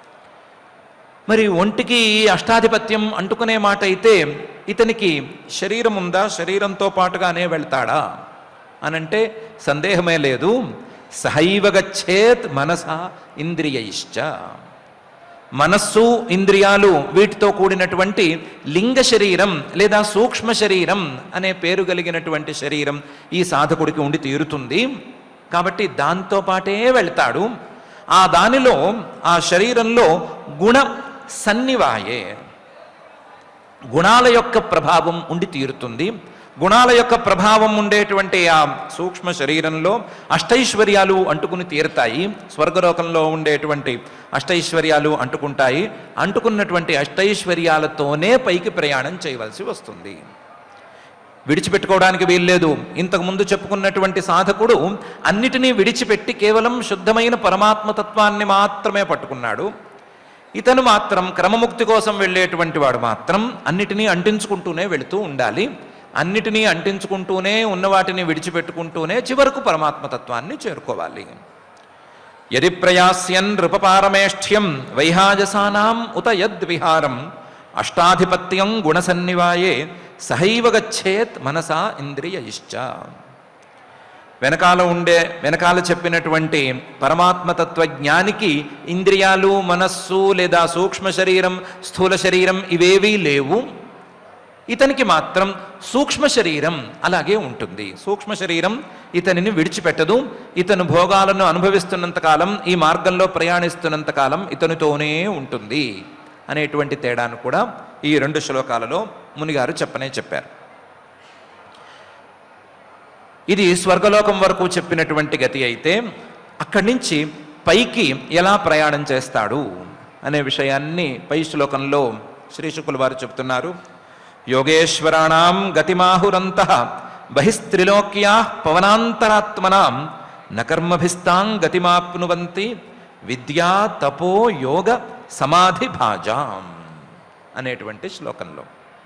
మరి ఒంటికి ఈ అష్టాధిపత్యం అంటుకునే మాట అయితే ఇతనికి శరీరం ఉందా శరీరంతో పాటుగానే వెళ్తాడా అనంటే సందేహమే లేదు సహైవ గచ్చేత్ మనస ఇంద్రియైశ్చ మనస్సు ఇంద్రియాలు వీటితో కూడినటువంటి లింగ శరీరం లేదా సూక్ష్మ శరీరం అనే పేరు కలిగినటువంటి శరీరం ఈ సాధకుడికి ఉండి తీరుతుంది కాబట్టి దాంతో పాటే వెళ్తాడు ఆ దానిలో ఆ శరీరంలో గుణ సన్నివాయే గుణాల యొక్క ప్రభావం ఉండి తీరుతుంది గుణాల యొక్క ప్రభావం ఉండేటువంటి ఆ సూక్ష్మ శరీరంలో అష్టైశ్వర్యాలు అంటుకుని తీరుతాయి స్వర్గలోకంలో ఉండేటువంటి అష్టైశ్వర్యాలు అంటుకుంటాయి అంటుకున్నటువంటి అష్టైశ్వర్యాలతోనే పైకి ప్రయాణం చేయవలసి వస్తుంది విడిచిపెట్టుకోవడానికి వీల్లేదు ఇంతకు ముందు చెప్పుకున్నటువంటి సాధకుడు అన్నిటినీ విడిచిపెట్టి కేవలం శుద్ధమైన పరమాత్మ తత్వాన్ని మాత్రమే పట్టుకున్నాడు ఇతను మాత్రం క్రమముక్తి కోసం వెళ్ళేటువంటి వాడు మాత్రం అన్నిటినీ అంటించుకుంటూనే వెళుతూ ఉండాలి అన్నిటినీ అంటించుకుంటూనే ఉన్న వాటిని విడిచిపెట్టుకుంటూనే చివరకు పరమాత్మతత్వాన్ని చేరుకోవాలి యది ప్రయాస్యన్ నృపపారమేష్ఠ్యం వైహాజసానాం ఉత యద్విహారం అష్టాధిపత్యం గుణసన్నివాయే సహైవ గచ్చేత్ మనసా ఇంద్రియయిశ్చ వెనకాల ఉండే వెనకాల చెప్పినటువంటి పరమాత్మతత్వ జ్ఞానికి ఇంద్రియాలు మనస్సు లేదా సూక్ష్మ శరీరం స్థూల శరీరం ఇవేవీ లేవు ఇతనికి మాత్రం సూక్ష్మ శరీరం అలాగే ఉంటుంది సూక్ష్మ శరీరం ఇతనిని విడిచిపెట్టదు ఇతను భోగాలను అనుభవిస్తున్నంత కాలం ఈ మార్గంలో ప్రయాణిస్తున్నంత కాలం ఇతనితోనే ఉంటుంది అనేటువంటి తేడాను కూడా ఈ రెండు శ్లోకాలలో మునిగారు చెప్పనే చెప్పారు ఇది స్వర్గలోకం వరకు చెప్పినటువంటి గతి అయితే అక్కడి నుంచి పైకి ఎలా ప్రయాణం చేస్తాడు అనే విషయాన్ని పై శ్లోకంలో శ్రీ శుకుల వారు చెప్తున్నారు యోగేశ్వరాణం గతిమాహురంత బహిస్త్రిలోక్యా పవనాంతరాత్మనాం నకర్మభిస్తాం గతిమాప్నువంతి విద్యా తపో యోగ సమాధి భాజాం అనేటువంటి శ్లోకంలో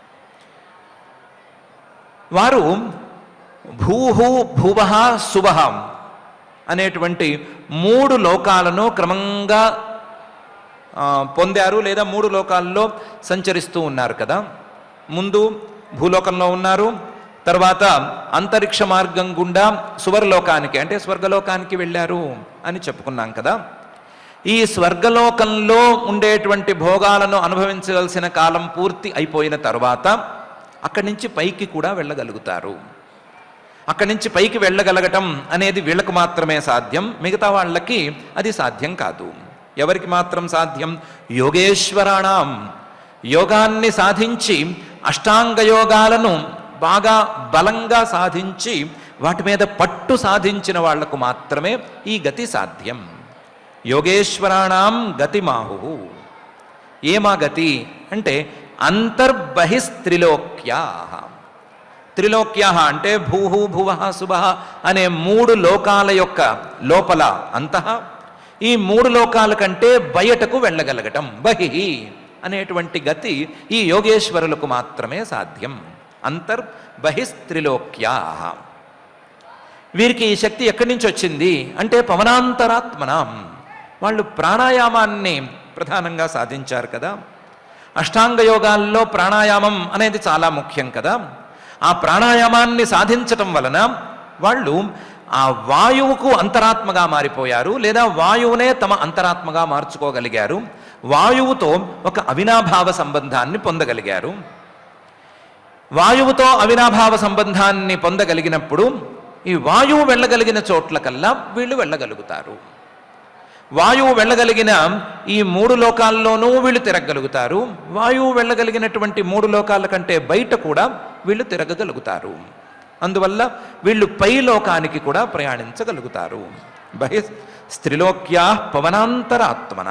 వారు భూహు భువ శుభ అనేటువంటి మూడు లోకాలను క్రమంగా ఆ, పొందారు లేదా మూడు లోకాల్లో సంచరిస్తూ ఉన్నారు కదా ముందు భూలోకంలో ఉన్నారు తర్వాత అంతరిక్ష మార్గం గుండా సువర్లోకానికి అంటే స్వర్గలోకానికి వెళ్ళారు అని చెప్పుకున్నాం కదా ఈ స్వర్గలోకంలో ఉండేటువంటి భోగాలను అనుభవించవలసిన కాలం పూర్తి అయిపోయిన తర్వాత అక్కడి నుంచి పైకి కూడా వెళ్ళగలుగుతారు అక్కడి నుంచి పైకి వెళ్ళగలగటం అనేది వీళ్ళకు మాత్రమే సాధ్యం మిగతా వాళ్ళకి అది సాధ్యం కాదు ఎవరికి మాత్రం సాధ్యం యోగేశ్వరాణం యోగాన్ని సాధించి అష్టాంగ యోగాలను బాగా బలంగా సాధించి వాటి మీద పట్టు సాధించిన వాళ్లకు మాత్రమే ఈ గతి సాధ్యం యోగేశ్వరాణం గతిమాహు ఏమా గతి అంటే అంతర్బహిస్త్రిలోక్యా త్రిలోక్య అంటే భూహు భువ శుభ అనే మూడు లోకాల యొక్క లోపల అంతః ఈ మూడు లోకాల కంటే బయటకు వెళ్ళగలగటం బహి అనేటువంటి గతి ఈ యోగేశ్వరులకు మాత్రమే సాధ్యం అంతర్బహిస్త్రిలోక్యా వీరికి ఈ శక్తి ఎక్కడి నుంచి వచ్చింది అంటే పవనాంతరాత్మనం వాళ్ళు ప్రాణాయామాన్ని ప్రధానంగా సాధించారు కదా అష్టాంగ యోగాల్లో ప్రాణాయామం అనేది చాలా ముఖ్యం కదా ఆ ప్రాణాయామాన్ని సాధించటం వలన వాళ్ళు ఆ వాయువుకు అంతరాత్మగా మారిపోయారు లేదా వాయువునే తమ అంతరాత్మగా మార్చుకోగలిగారు వాయువుతో ఒక అవినాభావ సంబంధాన్ని పొందగలిగారు వాయువుతో అవినాభావ సంబంధాన్ని పొందగలిగినప్పుడు ఈ వాయువు వెళ్ళగలిగిన చోట్ల కల్లా వీళ్ళు వెళ్ళగలుగుతారు వాయువు వెళ్ళగలిగిన ఈ మూడు లోకాల్లోనూ వీళ్ళు తిరగగలుగుతారు వాయువు వెళ్ళగలిగినటువంటి మూడు లోకాల కంటే బయట కూడా వీళ్ళు తిరగగలుగుతారు అందువల్ల వీళ్ళు పై లోకానికి కూడా ప్రయాణించగలుగుతారు బహి స్త్రిలోక్యా పవనాంతరాత్మన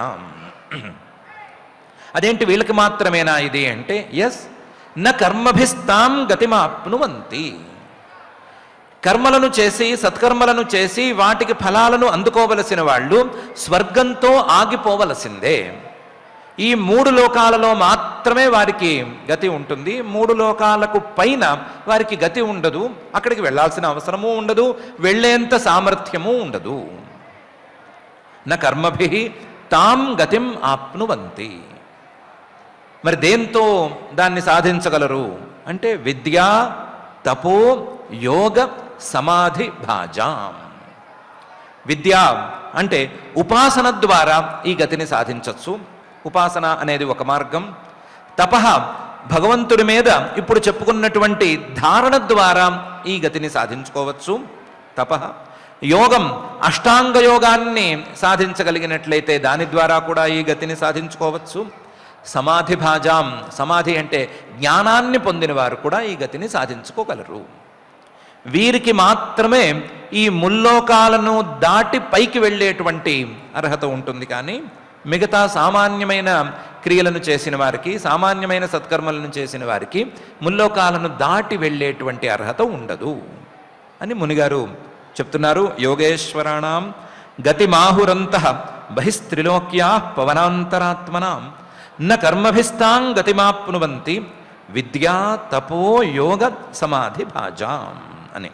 అదేంటి వీళ్ళకి మాత్రమేనా ఇది అంటే ఎస్ న కర్మభిస్తాం గతిమాప్నువంతి కర్మలను చేసి సత్కర్మలను చేసి వాటికి ఫలాలను అందుకోవలసిన వాళ్ళు స్వర్గంతో ఆగిపోవలసిందే ఈ మూడు లోకాలలో మాత్రమే వారికి గతి ఉంటుంది మూడు లోకాలకు పైన వారికి గతి ఉండదు అక్కడికి వెళ్ళాల్సిన అవసరము ఉండదు వెళ్ళేంత సామర్థ్యము ఉండదు నా కర్మభి తాం గతిం ఆప్నువంతి మరి దేంతో దాన్ని సాధించగలరు అంటే విద్య తపో యోగ సమాధి భాజాం విద్య అంటే ఉపాసన ద్వారా ఈ గతిని సాధించవచ్చు ఉపాసన అనేది ఒక మార్గం తప భగవంతుడి మీద ఇప్పుడు చెప్పుకున్నటువంటి ధారణ ద్వారా ఈ గతిని సాధించుకోవచ్చు తప యోగం అష్టాంగ యోగాన్ని సాధించగలిగినట్లయితే దాని ద్వారా కూడా ఈ గతిని సాధించుకోవచ్చు సమాధి భాజాం సమాధి అంటే జ్ఞానాన్ని పొందిన వారు కూడా ఈ గతిని సాధించుకోగలరు వీరికి మాత్రమే ఈ ముల్లోకాలను దాటి పైకి వెళ్ళేటువంటి అర్హత ఉంటుంది కానీ మిగతా సామాన్యమైన క్రియలను చేసిన వారికి సామాన్యమైన సత్కర్మలను చేసిన వారికి ముల్లోకాలను దాటి వెళ్ళేటువంటి అర్హత ఉండదు అని మునిగారు చెప్తున్నారు యోగేశ్వరాణం గతిమాహురంత బహిస్త్రిలోక్యా పవనాంతరాత్మనాం న కర్మభిస్తాం గతిమాప్నువంతి విద్యా తపో యోగ సమాధి భాజాం అని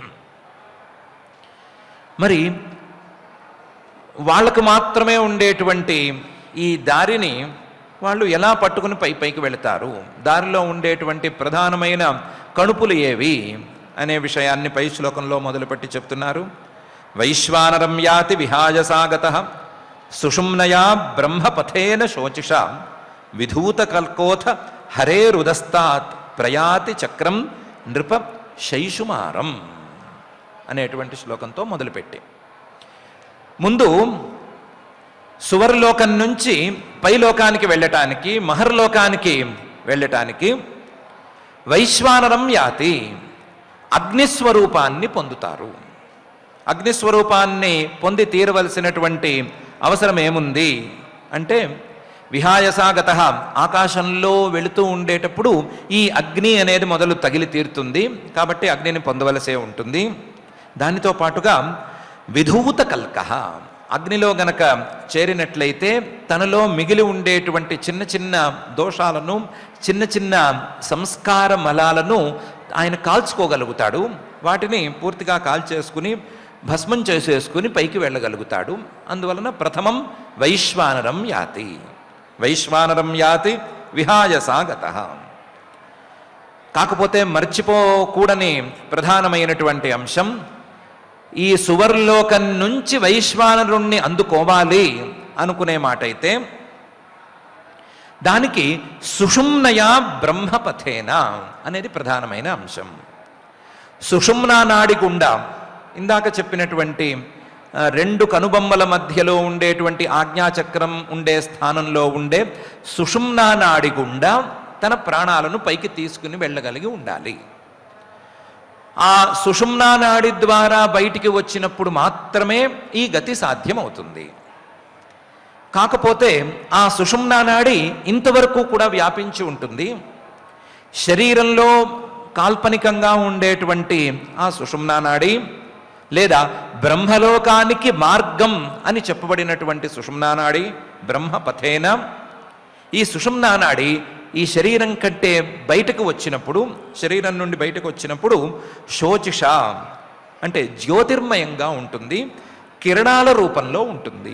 మరి వాళ్ళకు మాత్రమే ఉండేటువంటి ఈ దారిని వాళ్ళు ఎలా పట్టుకుని పై పైకి వెళతారు దారిలో ఉండేటువంటి ప్రధానమైన కణుపులు ఏవి అనే విషయాన్ని పై శ్లోకంలో మొదలుపెట్టి చెప్తున్నారు వైశ్వానరం యాతి విహాయసాగత సుషుమ్నయా బ్రహ్మపథేన శోచిష విధూత కల్కోథ హరేరుదస్తాత్ ప్రయాతి చక్రం నృప శైషుమారం అనేటువంటి శ్లోకంతో మొదలుపెట్టి ముందు సువర్లోకం నుంచి పైలోకానికి వెళ్ళటానికి మహర్లోకానికి వెళ్ళటానికి వైశ్వానరం యాతి అగ్నిస్వరూపాన్ని పొందుతారు అగ్నిస్వరూపాన్ని పొంది తీరవలసినటువంటి అవసరం ఏముంది అంటే విహాయసాగత ఆకాశంలో వెళుతూ ఉండేటప్పుడు ఈ అగ్ని అనేది మొదలు తగిలి తీరుతుంది కాబట్టి అగ్నిని పొందవలసే ఉంటుంది దానితో పాటుగా విధూత కల్కహ అగ్నిలో గనక చేరినట్లయితే తనలో మిగిలి ఉండేటువంటి చిన్న చిన్న దోషాలను చిన్న చిన్న సంస్కార మలాలను ఆయన కాల్చుకోగలుగుతాడు వాటిని పూర్తిగా కాల్చేసుకుని భస్మం చేసేసుకుని పైకి వెళ్ళగలుగుతాడు అందువలన ప్రథమం వైశ్వానరం యాతి వైశ్వానరం యాతి విహాయ సాగత కాకపోతే మర్చిపోకూడని ప్రధానమైనటువంటి అంశం ఈ సువర్లోకం నుంచి వైశ్వానరుణ్ణి అందుకోవాలి అనుకునే మాట అయితే దానికి సుషుమ్నయా బ్రహ్మపథేన అనేది ప్రధానమైన అంశం సుషుమ్నా నాడి గుండా ఇందాక చెప్పినటువంటి ఆ, రెండు కనుబొమ్మల మధ్యలో ఉండేటువంటి ఆజ్ఞాచక్రం ఉండే స్థానంలో ఉండే సుషుమ్నా నాడి గుండా తన ప్రాణాలను పైకి తీసుకుని వెళ్ళగలిగి ఉండాలి ఆ సుషుమ్నా నాడి ద్వారా బయటికి వచ్చినప్పుడు మాత్రమే ఈ గతి సాధ్యమవుతుంది కాకపోతే ఆ సుషుమ్నా నాడి ఇంతవరకు కూడా వ్యాపించి ఉంటుంది శరీరంలో కాల్పనికంగా ఉండేటువంటి ఆ సుషుమ్నా నాడి లేదా బ్రహ్మలోకానికి మార్గం అని చెప్పబడినటువంటి సుషుమ్నా నాడి బ్రహ్మపథేన ఈ సుషుమ్నా నాడి ఈ శరీరం కంటే బయటకు వచ్చినప్పుడు శరీరం నుండి బయటకు వచ్చినప్పుడు శోచిష అంటే జ్యోతిర్మయంగా ఉంటుంది కిరణాల రూపంలో ఉంటుంది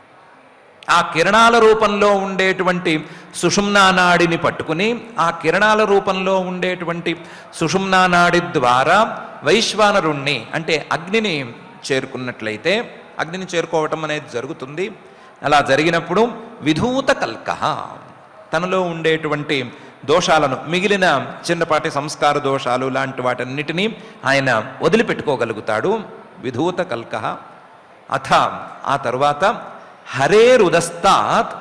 ఆ కిరణాల రూపంలో ఉండేటువంటి సుషుమ్నా నాడిని పట్టుకుని ఆ కిరణాల రూపంలో ఉండేటువంటి సుషుమ్నా నాడి ద్వారా వైశ్వానరుణ్ణి అంటే అగ్నిని చేరుకున్నట్లయితే అగ్నిని చేరుకోవటం అనేది జరుగుతుంది అలా జరిగినప్పుడు విధూత కల్కహ తనలో ఉండేటువంటి దోషాలను మిగిలిన చిన్నపాటి సంస్కార దోషాలు లాంటి వాటన్నిటినీ ఆయన వదిలిపెట్టుకోగలుగుతాడు విధూత కల్కహ అథ ఆ తరువాత హరేరుదస్తాత్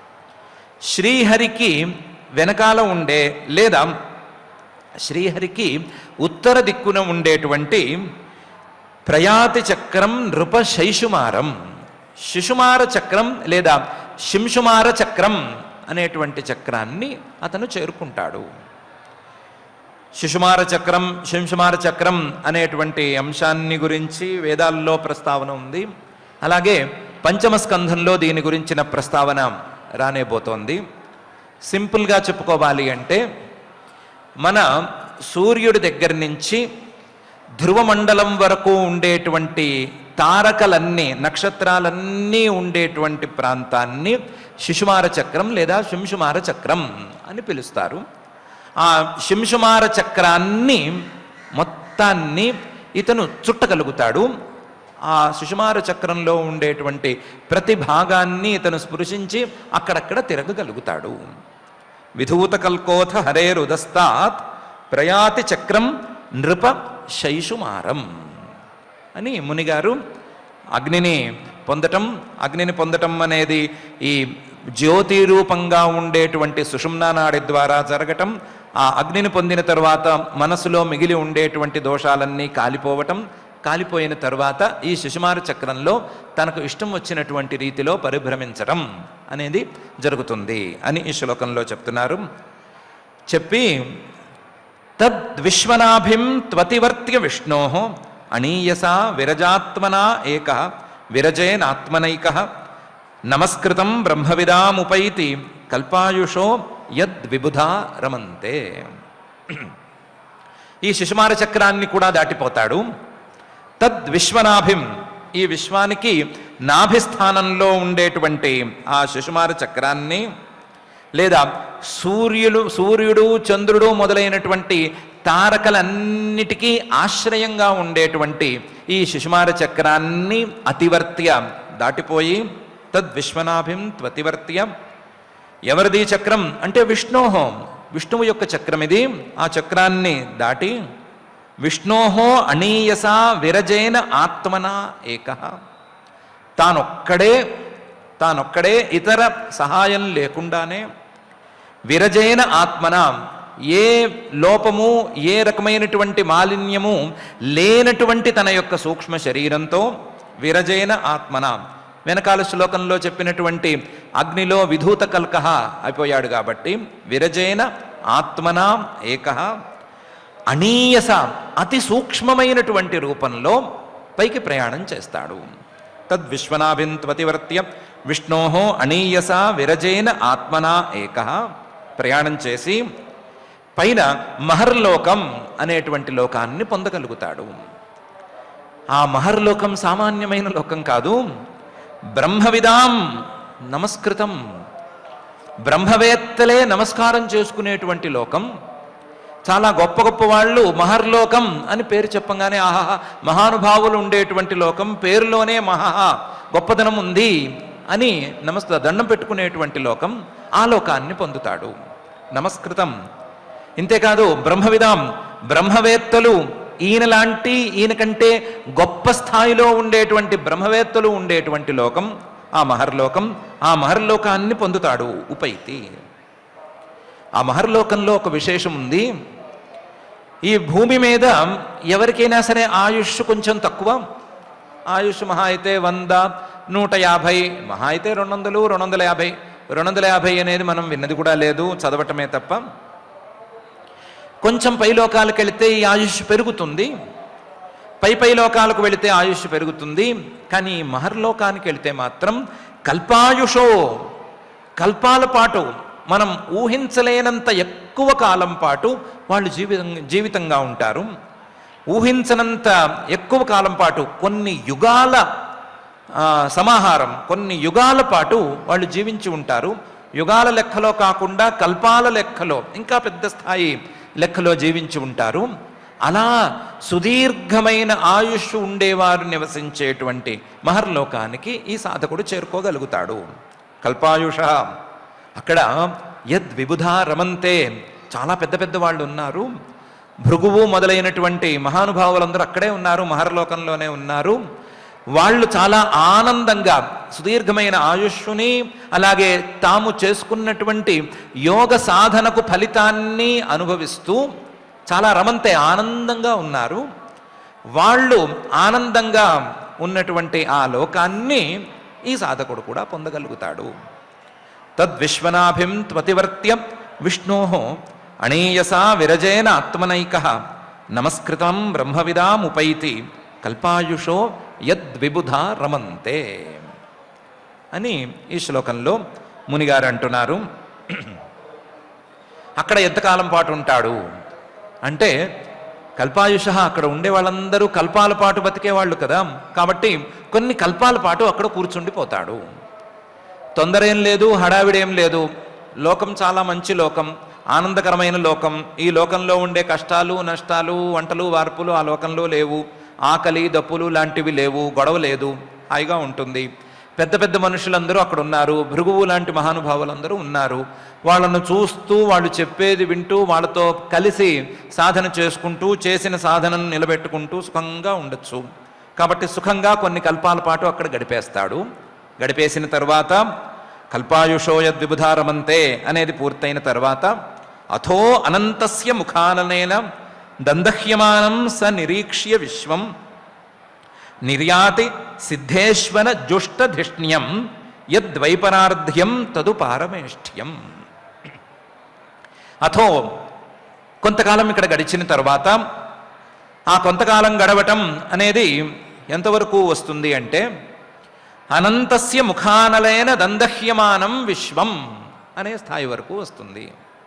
శ్రీహరికి వెనకాల ఉండే లేదా శ్రీహరికి ఉత్తర దిక్కున ఉండేటువంటి ప్రయాతి చక్రం నృప శైషుమారం శిశుమార చక్రం లేదా శింశుమార చక్రం అనేటువంటి చక్రాన్ని అతను చేరుకుంటాడు శిశుమార చక్రం శింశుమార చక్రం అనేటువంటి అంశాన్ని గురించి వేదాల్లో ప్రస్తావన ఉంది అలాగే పంచమ స్కంధంలో దీని గురించిన ప్రస్తావన రానేబోతోంది సింపుల్గా చెప్పుకోవాలి అంటే మన సూర్యుడి దగ్గర నుంచి ధ్రువమండలం వరకు ఉండేటువంటి తారకలన్నీ నక్షత్రాలన్నీ ఉండేటువంటి ప్రాంతాన్ని శిశుమార చక్రం లేదా శింశుమార చక్రం అని పిలుస్తారు ఆ శింశుమార చక్రాన్ని మొత్తాన్ని ఇతను చుట్టగలుగుతాడు ఆ శిశుమార చక్రంలో ఉండేటువంటి ప్రతి భాగాన్ని ఇతను స్పృశించి అక్కడక్కడ తిరగగలుగుతాడు విధూత కల్కోథ హరేరుదస్తాత్ ప్రయాతి చక్రం నృప శైషుమారం అని మునిగారు అగ్నిని పొందటం అగ్నిని పొందటం అనేది ఈ జ్యోతి రూపంగా ఉండేటువంటి సుషుమ్నా నాడి ద్వారా జరగటం ఆ అగ్నిని పొందిన తరువాత మనసులో మిగిలి ఉండేటువంటి దోషాలన్నీ కాలిపోవటం కాలిపోయిన తరువాత ఈ శిశుమార చక్రంలో తనకు ఇష్టం వచ్చినటువంటి రీతిలో పరిభ్రమించటం అనేది జరుగుతుంది అని ఈ శ్లోకంలో చెప్తున్నారు చెప్పి తద్విశ్వనాభిం త్వతివర్త్య విష్ణో అనీయసా విరజాత్మనా ఏక విరజేనాత్మనైక నమస్కృతం బ్రహ్మవిదాముపైతి కల్పాయుషో యద్విబుధా రమంతే ఈ శిశుమార చక్రాన్ని కూడా దాటిపోతాడు తద్విశ్వనాభిం ఈ విశ్వానికి నాభిస్థానంలో ఉండేటువంటి ఆ శిశుమార చక్రాన్ని లేదా సూర్యులు సూర్యుడు చంద్రుడు మొదలైనటువంటి తారకలన్నిటికీ ఆశ్రయంగా ఉండేటువంటి ఈ శిశుమార చక్రాన్ని అతివర్త్య దాటిపోయి తద్విశ్వనాభిం త్వతివర్త్య ఎవరిది చక్రం అంటే విష్ణోహం విష్ణువు యొక్క చక్రం ఇది ఆ చక్రాన్ని దాటి విష్ణోహో అనీయస విరజేన ఆత్మన ఏక తానొక్కడే తానొక్కడే ఇతర సహాయం లేకుండానే విరజైన ఆత్మన ఏ లోపము ఏ రకమైనటువంటి మాలిన్యము లేనటువంటి తన యొక్క సూక్ష్మ శరీరంతో విరజైన ఆత్మన వెనకాల శ్లోకంలో చెప్పినటువంటి అగ్నిలో విధూత కల్కహ అయిపోయాడు కాబట్టి విరజైన ఆత్మన ఏక అనీయస అతి సూక్ష్మమైనటువంటి రూపంలో పైకి ప్రయాణం చేస్తాడు తద్విశ్వనాభిం త్వతివర్త్య విష్ణో అనీయస విరజేన ఆత్మనా ఏక ప్రయాణం చేసి పైన మహర్లోకం అనేటువంటి లోకాన్ని పొందగలుగుతాడు ఆ మహర్లోకం సామాన్యమైన లోకం కాదు బ్రహ్మవిదాం నమస్కృతం బ్రహ్మవేత్తలే నమస్కారం చేసుకునేటువంటి లోకం చాలా గొప్ప గొప్ప వాళ్ళు మహర్లోకం అని పేరు చెప్పంగానే ఆహా మహానుభావులు ఉండేటువంటి లోకం పేరులోనే మహా గొప్పదనం ఉంది అని నమస్త దండం పెట్టుకునేటువంటి లోకం ఆ లోకాన్ని పొందుతాడు నమస్కృతం ఇంతేకాదు బ్రహ్మవిదాం బ్రహ్మవేత్తలు ఈయన లాంటి ఈయన కంటే గొప్ప స్థాయిలో ఉండేటువంటి బ్రహ్మవేత్తలు ఉండేటువంటి లోకం ఆ మహర్లోకం ఆ మహర్లోకాన్ని పొందుతాడు ఉపైతి ఆ మహర్లోకంలో ఒక విశేషం ఉంది ఈ భూమి మీద ఎవరికైనా సరే ఆయుష్ కొంచెం తక్కువ ఆయుష్ మహా అయితే వంద నూట యాభై మహా అయితే రెండు వందలు రెండు వందల యాభై రెండు వందల యాభై అనేది మనం విన్నది కూడా లేదు చదవటమే తప్ప కొంచెం పై లోకాలకు వెళితే ఈ ఆయుష్ పెరుగుతుంది పై పై లోకాలకు వెళితే ఆయుష్ పెరుగుతుంది కానీ ఈ మహర్లోకానికి వెళితే మాత్రం కల్పాయుషో కల్పాల పాటు మనం ఊహించలేనంత ఎక్కువ కాలం పాటు వాళ్ళు జీవితం జీవితంగా ఉంటారు ఊహించనంత ఎక్కువ కాలం పాటు కొన్ని యుగాల ఆ, సమాహారం కొన్ని యుగాల పాటు వాళ్ళు జీవించి ఉంటారు యుగాల లెక్కలో కాకుండా కల్పాల లెక్కలో ఇంకా పెద్ద స్థాయి లెక్కలో జీవించి ఉంటారు అలా సుదీర్ఘమైన ఆయుష్ ఉండేవారు నివసించేటువంటి మహర్లోకానికి ఈ సాధకుడు చేరుకోగలుగుతాడు కల్పాయుష అక్కడ యద్ విబుధ రమంతే చాలా పెద్ద పెద్ద వాళ్ళు ఉన్నారు భృగువు మొదలైనటువంటి మహానుభావులందరూ అక్కడే ఉన్నారు మహర్లోకంలోనే ఉన్నారు వాళ్ళు చాలా ఆనందంగా సుదీర్ఘమైన ఆయుష్ని అలాగే తాము చేసుకున్నటువంటి యోగ సాధనకు ఫలితాన్ని అనుభవిస్తూ చాలా రమంతే ఆనందంగా ఉన్నారు వాళ్ళు ఆనందంగా ఉన్నటువంటి ఆ లోకాన్ని ఈ సాధకుడు కూడా పొందగలుగుతాడు తద్విశ్వనాభిం త్వతివర్త్య విష్ణో అణీయసా విరజేన ఆత్మనైక నమస్కృతం బ్రహ్మవిదాముపైతి కల్పాయుషో యద్విబుధ రమంతే అని ఈ శ్లోకంలో మునిగారు అంటున్నారు అక్కడ ఎంతకాలం పాటు ఉంటాడు అంటే కల్పాయుష అక్కడ ఉండే వాళ్ళందరూ కల్పాల పాటు బతికేవాళ్ళు కదా కాబట్టి కొన్ని కల్పాల పాటు అక్కడ కూర్చుండిపోతాడు తొందర ఏం లేదు హడావిడేం లేదు లోకం చాలా మంచి లోకం ఆనందకరమైన లోకం ఈ లోకంలో ఉండే కష్టాలు నష్టాలు వంటలు వార్పులు ఆ లోకంలో లేవు ఆకలి దప్పులు లాంటివి లేవు గొడవ లేదు హాయిగా ఉంటుంది పెద్ద పెద్ద మనుషులందరూ అక్కడ ఉన్నారు భృగువు లాంటి మహానుభావులందరూ ఉన్నారు వాళ్ళను చూస్తూ వాళ్ళు చెప్పేది వింటూ వాళ్ళతో కలిసి సాధన చేసుకుంటూ చేసిన సాధనను నిలబెట్టుకుంటూ సుఖంగా ఉండొచ్చు కాబట్టి సుఖంగా కొన్ని కల్పాల పాటు అక్కడ గడిపేస్తాడు గడిపేసిన తర్వాత కల్పాయుషోయద్విబుధారమంతే అనేది పూర్తయిన తర్వాత అథో అనంతస్య ముఖాననేన దందహ్యమానం స నిరీక్ష్య విశ్వం నిర్యాతి సిద్ధేశ్వర జుష్టధిష్ణ్యం యద్వైపరార్ధ్యం తదు పారమేష్ఠ్యం అథో కొంతకాలం ఇక్కడ గడిచిన తర్వాత ఆ కొంతకాలం గడవటం అనేది ఎంతవరకు వస్తుంది అంటే అనంతస్య ముఖానలైన దందహ్యమానం విశ్వం అనే స్థాయి వరకు వస్తుంది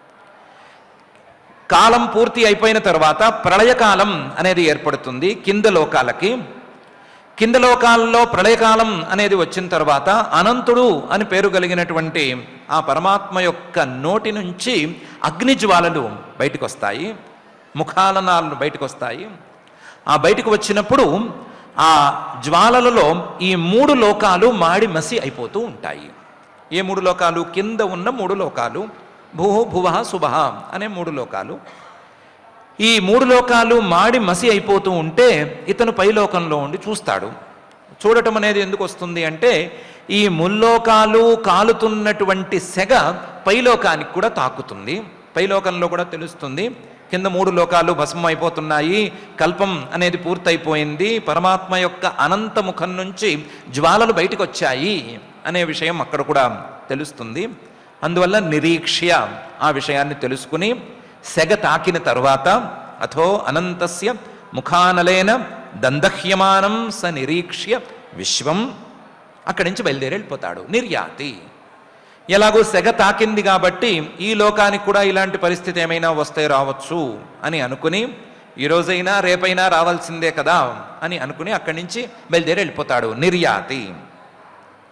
కాలం పూర్తి అయిపోయిన తర్వాత ప్రళయకాలం అనేది ఏర్పడుతుంది కింద లోకాలకి కింద లోకాల్లో ప్రళయకాలం అనేది వచ్చిన తర్వాత అనంతుడు అని పేరు కలిగినటువంటి ఆ పరమాత్మ యొక్క నోటి నుంచి అగ్నిజ్వాలలు బయటకు వస్తాయి ముఖాలనాలు బయటకు వస్తాయి ఆ బయటకు వచ్చినప్పుడు ఆ జ్వాలలలో ఈ మూడు లోకాలు మాడి మసి అయిపోతూ ఉంటాయి ఏ మూడు లోకాలు కింద ఉన్న మూడు లోకాలు భూ భువ శుభ అనే మూడు లోకాలు ఈ మూడు లోకాలు మాడి మసి అయిపోతూ ఉంటే ఇతను పైలోకంలో ఉండి చూస్తాడు చూడటం అనేది ఎందుకు వస్తుంది అంటే ఈ ముల్లోకాలు కాలుతున్నటువంటి సెగ పైలోకానికి కూడా తాకుతుంది పైలోకంలో కూడా తెలుస్తుంది కింద మూడు లోకాలు భస్మం అయిపోతున్నాయి కల్పం అనేది పూర్తయిపోయింది పరమాత్మ యొక్క అనంత ముఖం నుంచి జ్వాలలు బయటకు వచ్చాయి అనే విషయం అక్కడ కూడా తెలుస్తుంది అందువల్ల నిరీక్ష్య ఆ విషయాన్ని తెలుసుకుని సెగ తాకిన తరువాత అథో అనంతస్య ముఖానలేన దందహ్యమానం స నిరీక్ష్య విశ్వం అక్కడి నుంచి బయలుదేరి వెళ్ళిపోతాడు నిర్యాతి ఎలాగో సెగ తాకింది కాబట్టి ఈ లోకానికి కూడా ఇలాంటి పరిస్థితి ఏమైనా వస్తే రావచ్చు అని అనుకుని ఈ రోజైనా రేపైనా రావాల్సిందే కదా అని అనుకుని అక్కడి నుంచి బయలుదేరి వెళ్ళిపోతాడు నిర్యాతి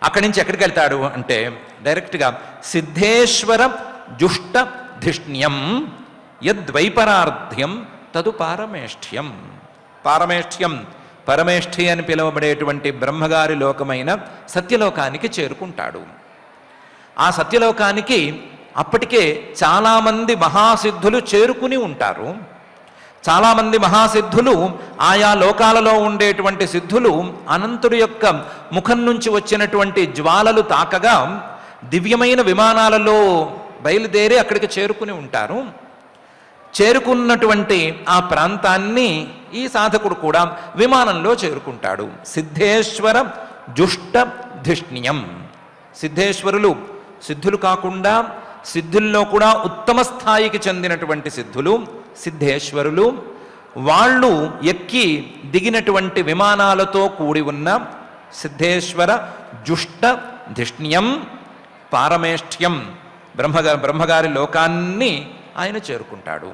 అక్కడి నుంచి ఎక్కడికి వెళ్తాడు అంటే డైరెక్ట్గా సిద్ధేశ్వర జుష్ట ధిష్ణ్యం యద్వైపరార్థ్యం తదు పారమేష్ఠ్యం పారమేష్ఠ్యం పరమేష్ఠి అని పిలువబడేటువంటి బ్రహ్మగారి లోకమైన సత్యలోకానికి చేరుకుంటాడు ఆ సత్యలోకానికి అప్పటికే చాలామంది మహాసిద్ధులు చేరుకుని ఉంటారు చాలామంది మహాసిద్ధులు ఆయా లోకాలలో ఉండేటువంటి సిద్ధులు అనంతుడి యొక్క ముఖం నుంచి వచ్చినటువంటి జ్వాలలు తాకగా దివ్యమైన విమానాలలో బయలుదేరి అక్కడికి చేరుకుని ఉంటారు చేరుకున్నటువంటి ఆ ప్రాంతాన్ని ఈ సాధకుడు కూడా విమానంలో చేరుకుంటాడు సిద్ధేశ్వర జుష్ట ధిష్ణ్యం సిద్ధేశ్వరులు సిద్ధులు కాకుండా సిద్ధుల్లో కూడా ఉత్తమ స్థాయికి చెందినటువంటి సిద్ధులు సిద్ధేశ్వరులు వాళ్ళు ఎక్కి దిగినటువంటి విమానాలతో కూడి ఉన్న సిద్ధేశ్వర జుష్ట ధిష్ణ్యం పారమేష్ఠ్యం బ్రహ్మగా బ్రహ్మగారి లోకాన్ని ఆయన చేరుకుంటాడు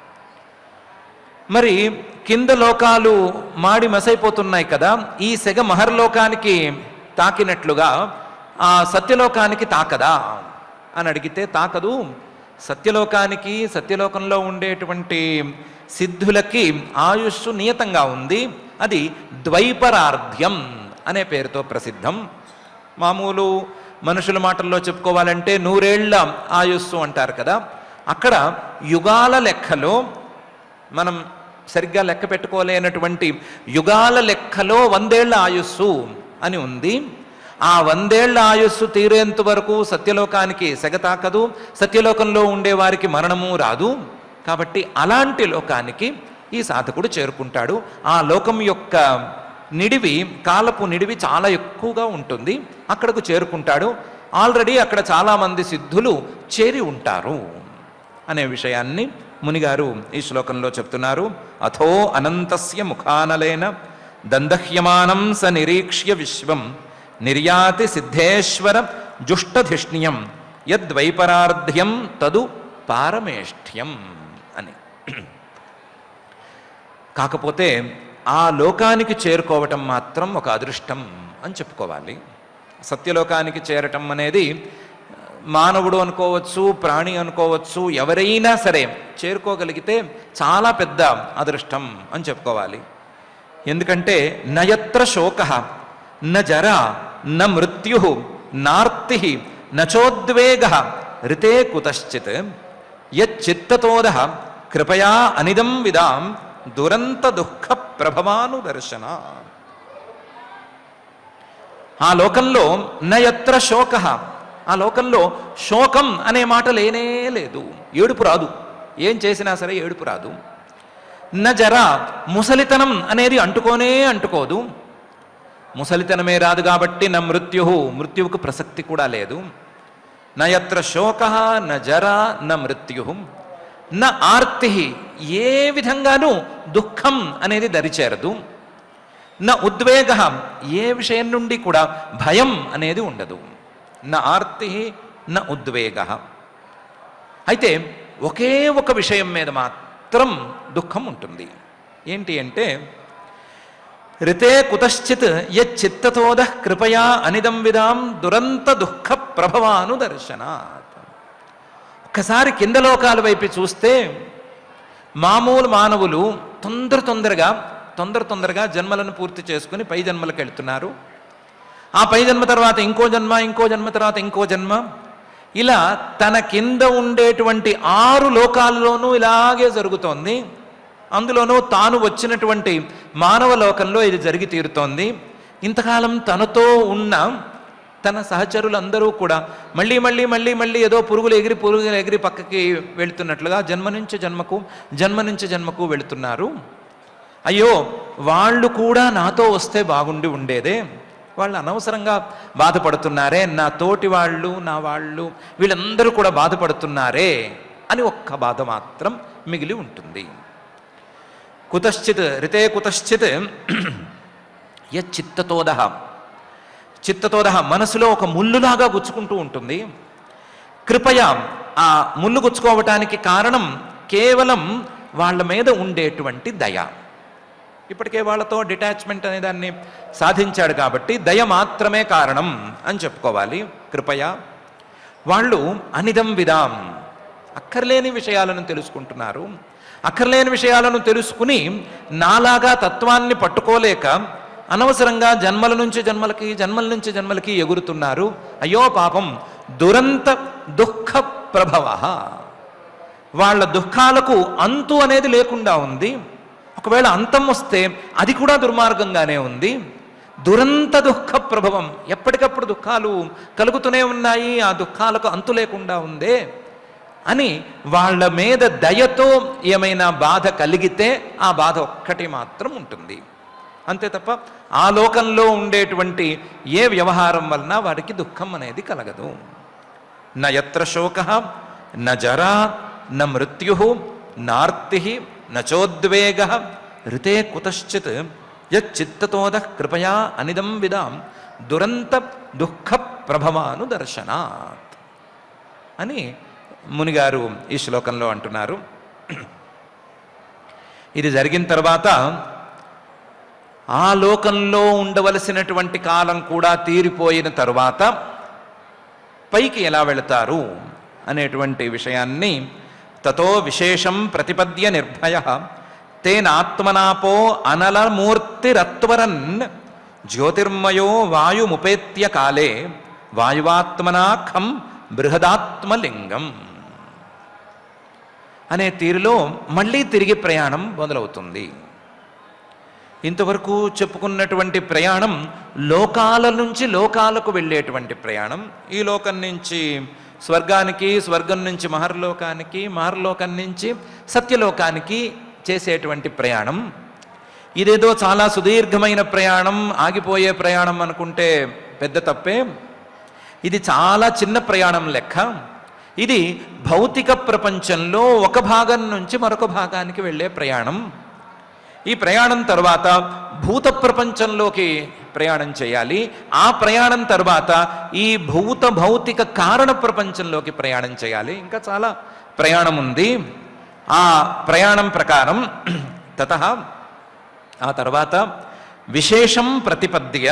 మరి కింద లోకాలు మాడి మసైపోతున్నాయి కదా ఈ సెగ మహర్లోకానికి తాకినట్లుగా ఆ సత్యలోకానికి తాకదా అని అడిగితే తాకదు సత్యలోకానికి సత్యలోకంలో ఉండేటువంటి సిద్ధులకి ఆయుస్సు నియతంగా ఉంది అది ద్వైపరార్థ్యం అనే పేరుతో ప్రసిద్ధం మామూలు మనుషుల మాటల్లో చెప్పుకోవాలంటే నూరేళ్ల ఆయుస్సు అంటారు కదా అక్కడ యుగాల లెక్కలో మనం సరిగ్గా లెక్క పెట్టుకోలేనటువంటి యుగాల లెక్కలో వందేళ్ల ఆయుస్సు అని ఉంది ఆ వందేళ్ల ఆయుస్సు తీరేంత వరకు సత్యలోకానికి సెగ తాకదు సత్యలోకంలో ఉండేవారికి మరణము రాదు కాబట్టి అలాంటి లోకానికి ఈ సాధకుడు చేరుకుంటాడు ఆ లోకం యొక్క నిడివి కాలపు నిడివి చాలా ఎక్కువగా ఉంటుంది అక్కడకు చేరుకుంటాడు ఆల్రెడీ అక్కడ చాలామంది సిద్ధులు చేరి ఉంటారు అనే విషయాన్ని మునిగారు ఈ శ్లోకంలో చెప్తున్నారు అథో అనంతస్య ముఖానలేన దందహ్యమానం స నిరీక్ష్య విశ్వం నిర్యాతి సిద్ధేశ్వర జుష్టధిష్ణ్యం యద్వైపరార్థ్యం తదు పారమేష్ఠ్యం అని కాకపోతే ఆ లోకానికి చేరుకోవటం మాత్రం ఒక అదృష్టం అని చెప్పుకోవాలి సత్యలోకానికి చేరటం అనేది మానవుడు అనుకోవచ్చు ప్రాణి అనుకోవచ్చు ఎవరైనా సరే చేరుకోగలిగితే చాలా పెద్ద అదృష్టం అని చెప్పుకోవాలి ఎందుకంటే నయత్ర శోక న జర న మృత్యు నార్తి నచోద్వేగ రితే కుతశ్చిత్ యచ్చిత్తతోద కృపయా అనిదం విదాం దురంత దుఃఖ ప్రభవానుదర్శన ఆ లోకంలో నయత్ర శోక ఆ లోకంలో శోకం అనే మాట లేనే లేదు ఏడుపు రాదు ఏం చేసినా సరే ఏడుపు రాదు న జర ముసలితనం అనేది అంటుకోనే అంటుకోదు ముసలితనమే రాదు కాబట్టి నా మృత్యు మృత్యువుకు ప్రసక్తి కూడా లేదు నయత్ర శోక న జర న మృత్యు న ఆర్తి ఏ విధంగానూ దుఃఖం అనేది దరిచేరదు నా ఉద్వేగ ఏ విషయం నుండి కూడా భయం అనేది ఉండదు నా ఆర్తి నా ఉద్వేగ అయితే ఒకే ఒక విషయం మీద మాత్రం దుఃఖం ఉంటుంది ఏంటి అంటే రితే కుతశ్చిత్ యచ్చిత్తతోద కృపయా అనిదం విదాం దురంత దుఃఖ ప్రభవాను దర్శనాత్ ఒక్కసారి కింద లోకాల వైపు చూస్తే మామూలు మానవులు తొందర తొందరగా తొందర తొందరగా జన్మలను పూర్తి చేసుకుని పై జన్మలకు వెళ్తున్నారు ఆ పై జన్మ తర్వాత ఇంకో జన్మ ఇంకో జన్మ తర్వాత ఇంకో జన్మ ఇలా తన కింద ఉండేటువంటి ఆరు లోకాలలోనూ ఇలాగే జరుగుతోంది అందులోనూ తాను వచ్చినటువంటి మానవ లోకంలో ఇది జరిగి తీరుతోంది ఇంతకాలం తనతో ఉన్న తన సహచరులందరూ కూడా మళ్ళీ మళ్ళీ మళ్ళీ మళ్ళీ ఏదో పురుగులు ఎగిరి పురుగులు ఎగిరి పక్కకి వెళ్తున్నట్లుగా జన్మ నుంచి జన్మకు జన్మ నుంచి జన్మకు వెళుతున్నారు అయ్యో వాళ్ళు కూడా నాతో వస్తే బాగుండి ఉండేదే వాళ్ళు అనవసరంగా బాధపడుతున్నారే నా తోటి వాళ్ళు నా వాళ్ళు వీళ్ళందరూ కూడా బాధపడుతున్నారే అని ఒక్క బాధ మాత్రం మిగిలి ఉంటుంది కుతశ్చిత్ రితే కుతశ్చిత్ యచ్చిత్తతోద చిత్తతోద మనసులో ఒక ముల్లులాగా గుచ్చుకుంటూ ఉంటుంది కృపయ ఆ ముళ్ళు గుచ్చుకోవటానికి కారణం కేవలం వాళ్ళ మీద ఉండేటువంటి దయ ఇప్పటికే వాళ్ళతో డిటాచ్మెంట్ అనే దాన్ని సాధించాడు కాబట్టి దయ మాత్రమే కారణం అని చెప్పుకోవాలి కృపయ వాళ్ళు అనిదం విదాం అక్కర్లేని విషయాలను తెలుసుకుంటున్నారు అక్కర్లేని విషయాలను తెలుసుకుని నాలాగా తత్వాన్ని పట్టుకోలేక అనవసరంగా జన్మల నుంచి జన్మలకి జన్మల నుంచి జన్మలకి ఎగురుతున్నారు అయ్యో పాపం దురంత దుఃఖ ప్రభవ వాళ్ళ దుఃఖాలకు అంతు అనేది లేకుండా ఉంది ఒకవేళ అంతం వస్తే అది కూడా దుర్మార్గంగానే ఉంది దురంత దుఃఖ ప్రభవం ఎప్పటికప్పుడు దుఃఖాలు కలుగుతూనే ఉన్నాయి ఆ దుఃఖాలకు అంతు లేకుండా ఉందే అని వాళ్ళ మీద దయతో ఏమైనా బాధ కలిగితే ఆ బాధ ఒక్కటి మాత్రం ఉంటుంది అంతే తప్ప ఆ లోకంలో ఉండేటువంటి ఏ వ్యవహారం వలన వారికి దుఃఖం అనేది కలగదు న యత్ర శోక న జరా న మృత్యు నార్తి నచోద్వేగ ఋతే కుతశ్చిత్ యచ్చిత్తతోద కృపయా అనిదం విదాం దురంత దుఃఖ ప్రభవాను దర్శనాత్ అని మునిగారు ఈ శ్లోకంలో అంటున్నారు ఇది జరిగిన తర్వాత ఆ లోకంలో ఉండవలసినటువంటి కాలం కూడా తీరిపోయిన తరువాత పైకి ఎలా వెళతారు అనేటువంటి విషయాన్ని తతో విశేషం ప్రతిపద్య నిర్భయ తేనాత్మనాపో అనలమూర్తిరత్వరన్ జ్యోతిర్మయో వాయుముపేత్య కాలే వాయువాత్మనా ఖం బృహదాత్మలింగం అనే తీరులో మళ్ళీ తిరిగి ప్రయాణం మొదలవుతుంది ఇంతవరకు చెప్పుకున్నటువంటి ప్రయాణం లోకాల నుంచి లోకాలకు వెళ్ళేటువంటి ప్రయాణం ఈ లోకం నుంచి స్వర్గానికి స్వర్గం నుంచి మహర్లోకానికి మహర్లోకం నుంచి సత్యలోకానికి చేసేటువంటి ప్రయాణం ఇదేదో చాలా సుదీర్ఘమైన ప్రయాణం ఆగిపోయే ప్రయాణం అనుకుంటే పెద్ద తప్పే ఇది చాలా చిన్న ప్రయాణం లెక్క ఇది భౌతిక ప్రపంచంలో ఒక భాగం నుంచి మరొక భాగానికి వెళ్ళే ప్రయాణం ఈ ప్రయాణం తర్వాత భూత ప్రపంచంలోకి ప్రయాణం చేయాలి ఆ ప్రయాణం తర్వాత ఈ భూత భౌతిక కారణ ప్రపంచంలోకి ప్రయాణం చేయాలి ఇంకా చాలా ప్రయాణం ఉంది ఆ ప్రయాణం ప్రకారం తత ఆ తర్వాత విశేషం ప్రతిపద్య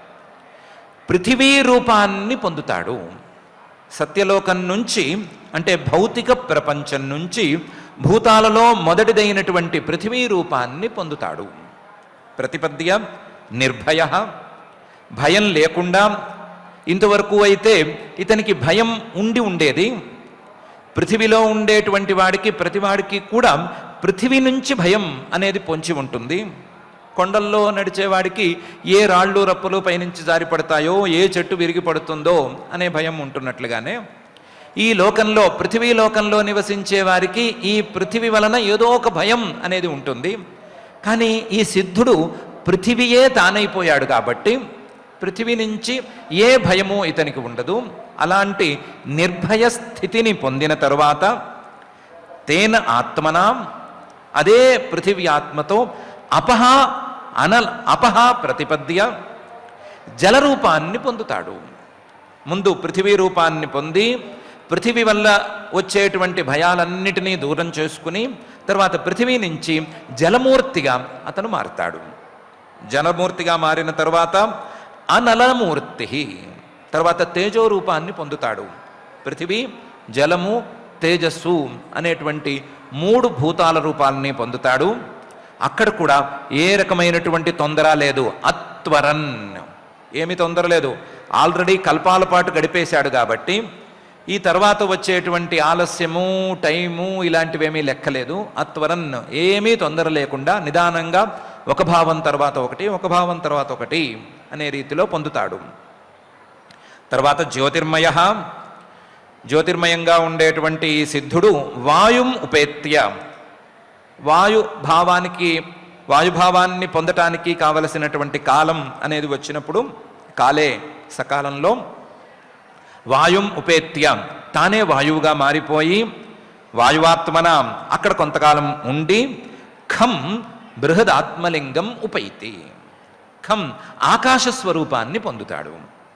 పృథివీ రూపాన్ని పొందుతాడు సత్యలోకం నుంచి అంటే భౌతిక ప్రపంచం నుంచి భూతాలలో మొదటిదైనటువంటి పృథివీ రూపాన్ని పొందుతాడు ప్రతిపద్య నిర్భయ భయం లేకుండా ఇంతవరకు అయితే ఇతనికి భయం ఉండి ఉండేది పృథివిలో ఉండేటువంటి వాడికి ప్రతివాడికి కూడా పృథివీ నుంచి భయం అనేది పొంచి ఉంటుంది కొండల్లో నడిచేవాడికి ఏ రాళ్ళు రప్పలు పైనుంచి జారి పడతాయో ఏ చెట్టు విరిగి పడుతుందో అనే భయం ఉంటున్నట్లుగానే ఈ లోకంలో పృథివీ లోకంలో నివసించే వారికి ఈ పృథివీ వలన ఏదో ఒక భయం అనేది ఉంటుంది కానీ ఈ సిద్ధుడు పృథివీయే తానైపోయాడు కాబట్టి పృథివీ నుంచి ఏ భయము ఇతనికి ఉండదు అలాంటి నిర్భయ స్థితిని పొందిన తరువాత తేన ఆత్మనా అదే పృథివీ ఆత్మతో అపహ అనల్ అపహ ప్రతిపద్య జలరూపాన్ని పొందుతాడు ముందు పృథివీ రూపాన్ని పొంది పృథివీ వల్ల వచ్చేటువంటి భయాలన్నిటినీ దూరం చేసుకుని తర్వాత పృథివీ నుంచి జలమూర్తిగా అతను మారుతాడు జలమూర్తిగా మారిన తర్వాత అనలమూర్తి తర్వాత తేజో రూపాన్ని పొందుతాడు పృథివీ జలము తేజస్సు అనేటువంటి మూడు భూతాల రూపాలని పొందుతాడు అక్కడ కూడా ఏ రకమైనటువంటి తొందర లేదు అత్వరన్ ఏమి తొందర లేదు ఆల్రెడీ కల్పాల పాటు గడిపేశాడు కాబట్టి ఈ తర్వాత వచ్చేటువంటి ఆలస్యము టైము ఇలాంటివేమీ లెక్కలేదు అత్వరన్ ఏమీ తొందర లేకుండా నిదానంగా ఒక భావం తర్వాత ఒకటి ఒక భావం తర్వాత ఒకటి అనే రీతిలో పొందుతాడు తర్వాత జ్యోతిర్మయ జ్యోతిర్మయంగా ఉండేటువంటి ఈ సిద్ధుడు వాయుం ఉపేత్య వాయు భావానికి వాయుభావాన్ని పొందటానికి కావలసినటువంటి కాలం అనేది వచ్చినప్పుడు కాలే సకాలంలో వాయుం ఉపేత్య తానే వాయువుగా మారిపోయి వాయువాత్మన అక్కడ కొంతకాలం ఉండి ఖం బృహదాత్మలింగం ఉపైతి ఖం ఆకాశ స్వరూపాన్ని పొందుతాడు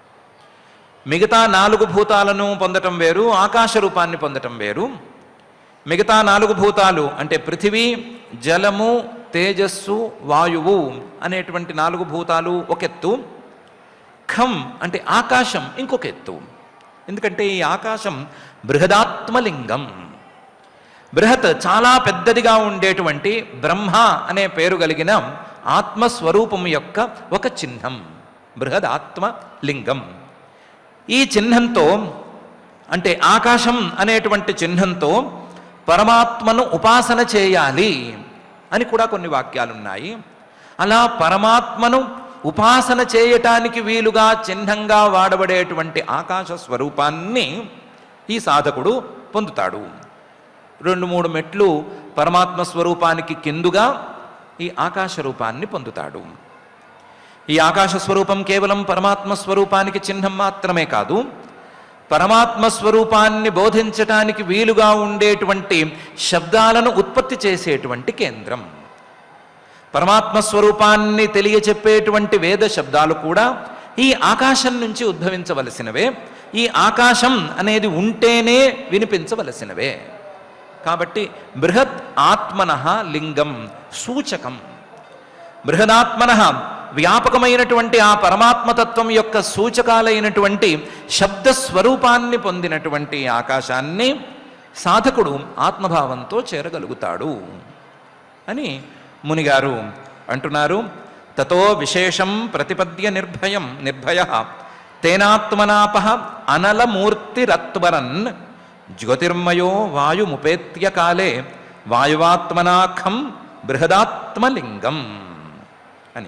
మిగతా నాలుగు భూతాలను పొందటం వేరు ఆకాశ రూపాన్ని పొందటం వేరు మిగతా నాలుగు భూతాలు అంటే పృథివీ జలము తేజస్సు వాయువు అనేటువంటి నాలుగు భూతాలు ఒక ఎత్తు ఖం అంటే ఆకాశం ఇంకొక ఎత్తు ఎందుకంటే ఈ ఆకాశం బృహదాత్మలింగం బృహత్ చాలా పెద్దదిగా ఉండేటువంటి బ్రహ్మ అనే పేరు కలిగిన ఆత్మస్వరూపం యొక్క ఒక చిహ్నం బృహదాత్మ లింగం ఈ చిహ్నంతో అంటే ఆకాశం అనేటువంటి చిహ్నంతో పరమాత్మను ఉపాసన చేయాలి అని కూడా కొన్ని వాక్యాలున్నాయి అలా పరమాత్మను ఉపాసన చేయటానికి వీలుగా చిహ్నంగా వాడబడేటువంటి ఆకాశ స్వరూపాన్ని ఈ సాధకుడు పొందుతాడు రెండు మూడు మెట్లు పరమాత్మ స్వరూపానికి కిందుగా ఈ ఆకాశ రూపాన్ని పొందుతాడు ఈ ఆకాశ స్వరూపం కేవలం పరమాత్మ స్వరూపానికి చిహ్నం మాత్రమే కాదు పరమాత్మ స్వరూపాన్ని బోధించటానికి వీలుగా ఉండేటువంటి శబ్దాలను ఉత్పత్తి చేసేటువంటి కేంద్రం పరమాత్మ స్వరూపాన్ని తెలియచెప్పేటువంటి వేద శబ్దాలు కూడా ఈ ఆకాశం నుంచి ఉద్భవించవలసినవే ఈ ఆకాశం అనేది ఉంటేనే వినిపించవలసినవే కాబట్టి బృహత్ ఆత్మన లింగం సూచకం బృహదాత్మన వ్యాపకమైనటువంటి ఆ పరమాత్మతత్వం యొక్క సూచకాలైనటువంటి శబ్ద స్వరూపాన్ని పొందినటువంటి ఆకాశాన్ని సాధకుడు ఆత్మభావంతో చేరగలుగుతాడు అని మునిగారు అంటున్నారు తతో విశేషం ప్రతిపద్య నిర్భయం నిర్భయ తేనాత్మనాపహ అనలమూర్తిరత్వరన్ జ్యోతిర్మయో వాయుముపేత్య కాలే వాయువాత్మనాఖం బృహదాత్మలింగం అని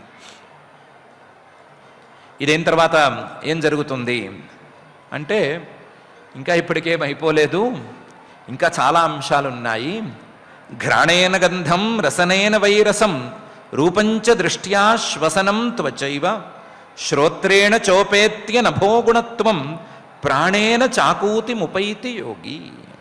ఇదేం తర్వాత ఏం జరుగుతుంది అంటే ఇంకా ఇప్పటికేం అయిపోలేదు ఇంకా చాలా అంశాలు ఉన్నాయి ఘ్రాణేన గంధం రసనేన వైరసం రూపంచ దృష్ట్యా శ్వసనం త్వచైవ శ్రోత్రేణ చోపేత్య నభోగుణత్వం ప్రాణేన చాకూతి ముపైతి యోగి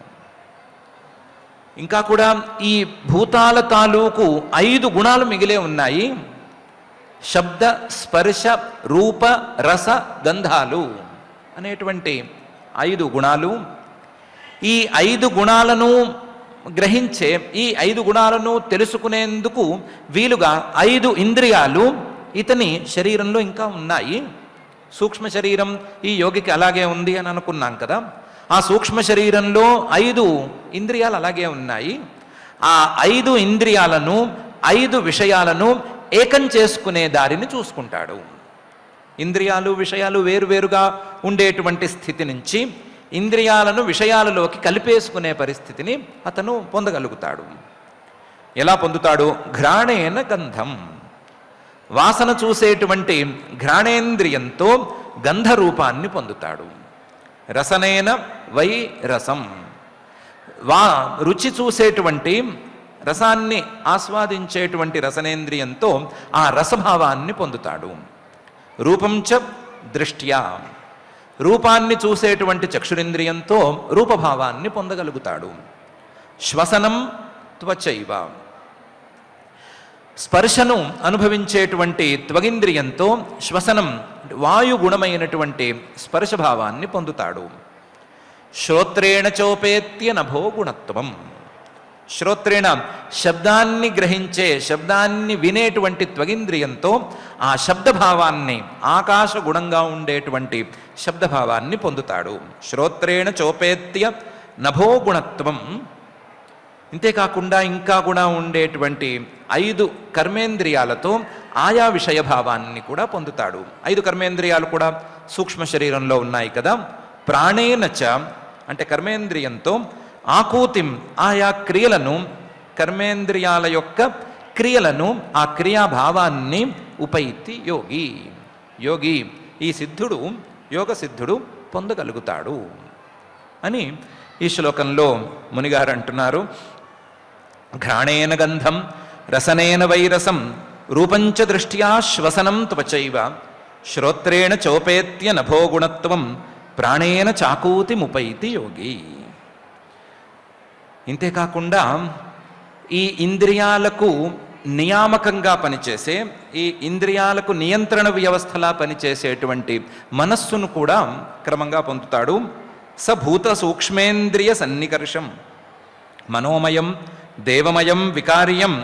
ఇంకా కూడా ఈ భూతాల తాలూకు ఐదు గుణాలు మిగిలే ఉన్నాయి శబ్ద స్పర్శ రూప రస గంధాలు అనేటువంటి ఐదు గుణాలు ఈ ఐదు గుణాలను గ్రహించే ఈ ఐదు గుణాలను తెలుసుకునేందుకు వీలుగా ఐదు ఇంద్రియాలు ఇతని శరీరంలో ఇంకా ఉన్నాయి సూక్ష్మ శరీరం ఈ యోగికి అలాగే ఉంది అని అనుకున్నాం కదా ఆ సూక్ష్మ శరీరంలో ఐదు ఇంద్రియాలు అలాగే ఉన్నాయి ఆ ఐదు ఇంద్రియాలను ఐదు విషయాలను ఏకం చేసుకునే దారిని చూసుకుంటాడు ఇంద్రియాలు విషయాలు వేరువేరుగా ఉండేటువంటి స్థితి నుంచి ఇంద్రియాలను విషయాలలోకి కలిపేసుకునే పరిస్థితిని అతను పొందగలుగుతాడు ఎలా పొందుతాడు ఘ్రాణేన గంధం వాసన చూసేటువంటి ఘ్రాణేంద్రియంతో గంధ రూపాన్ని పొందుతాడు రసనేన వై రసం వా రుచి చూసేటువంటి రసాన్ని ఆస్వాదించేటువంటి రసనేంద్రియంతో ఆ రసభావాన్ని పొందుతాడు రూపం చ దృష్ట్యా రూపాన్ని చూసేటువంటి చక్షురింద్రియంతో రూపభావాన్ని పొందగలుగుతాడు శ్వసనం త్వచైవ స్పర్శను అనుభవించేటువంటి త్వగింద్రియంతో శ్వసనం వాయుగుణమైనటువంటి స్పర్శభావాన్ని పొందుతాడు శ్రోత్రేణ చోపేత్య నభో గుణత్వం శ్రోత్రేణ శబ్దాన్ని గ్రహించే శబ్దాన్ని వినేటువంటి త్వగింద్రియంతో ఆ శబ్దభావాన్ని ఆకాశ గుణంగా ఉండేటువంటి శబ్దభావాన్ని పొందుతాడు శ్రోత్రేణ చోపేత్య నభో గుణత్వం ఇంతేకాకుండా ఇంకా కూడా ఉండేటువంటి ఐదు కర్మేంద్రియాలతో ఆయా విషయ భావాన్ని కూడా పొందుతాడు ఐదు కర్మేంద్రియాలు కూడా సూక్ష్మ శరీరంలో ఉన్నాయి కదా ప్రాణేనచ అంటే కర్మేంద్రియంతో ఆకూతిం ఆయా క్రియలను కర్మేంద్రియాల యొక్క క్రియలను ఆ క్రియాభావాన్ని ఉపైతి యోగి యోగి ఈ సిద్ధుడు యోగ సిద్ధుడు పొందగలుగుతాడు అని ఈ శ్లోకంలో మునిగారు అంటున్నారు ఘ్రాణేన గంధం రసనేన వైరసం రూపంచ దృష్ట్యా శ్వసనం త్వచైవ శ్రోత్రేణ చోపేత్య నభోగుణత్వం ప్రాణేన చాకూతి ముపైతి యోగి ఇంతేకాకుండా ఈ ఇంద్రియాలకు నియామకంగా పనిచేసే ఈ ఇంద్రియాలకు నియంత్రణ వ్యవస్థలా పనిచేసేటువంటి మనస్సును కూడా క్రమంగా పొందుతాడు సభూత సూక్ష్మేంద్రియ సన్నికర్షం మనోమయం దేవమయం వికార్యం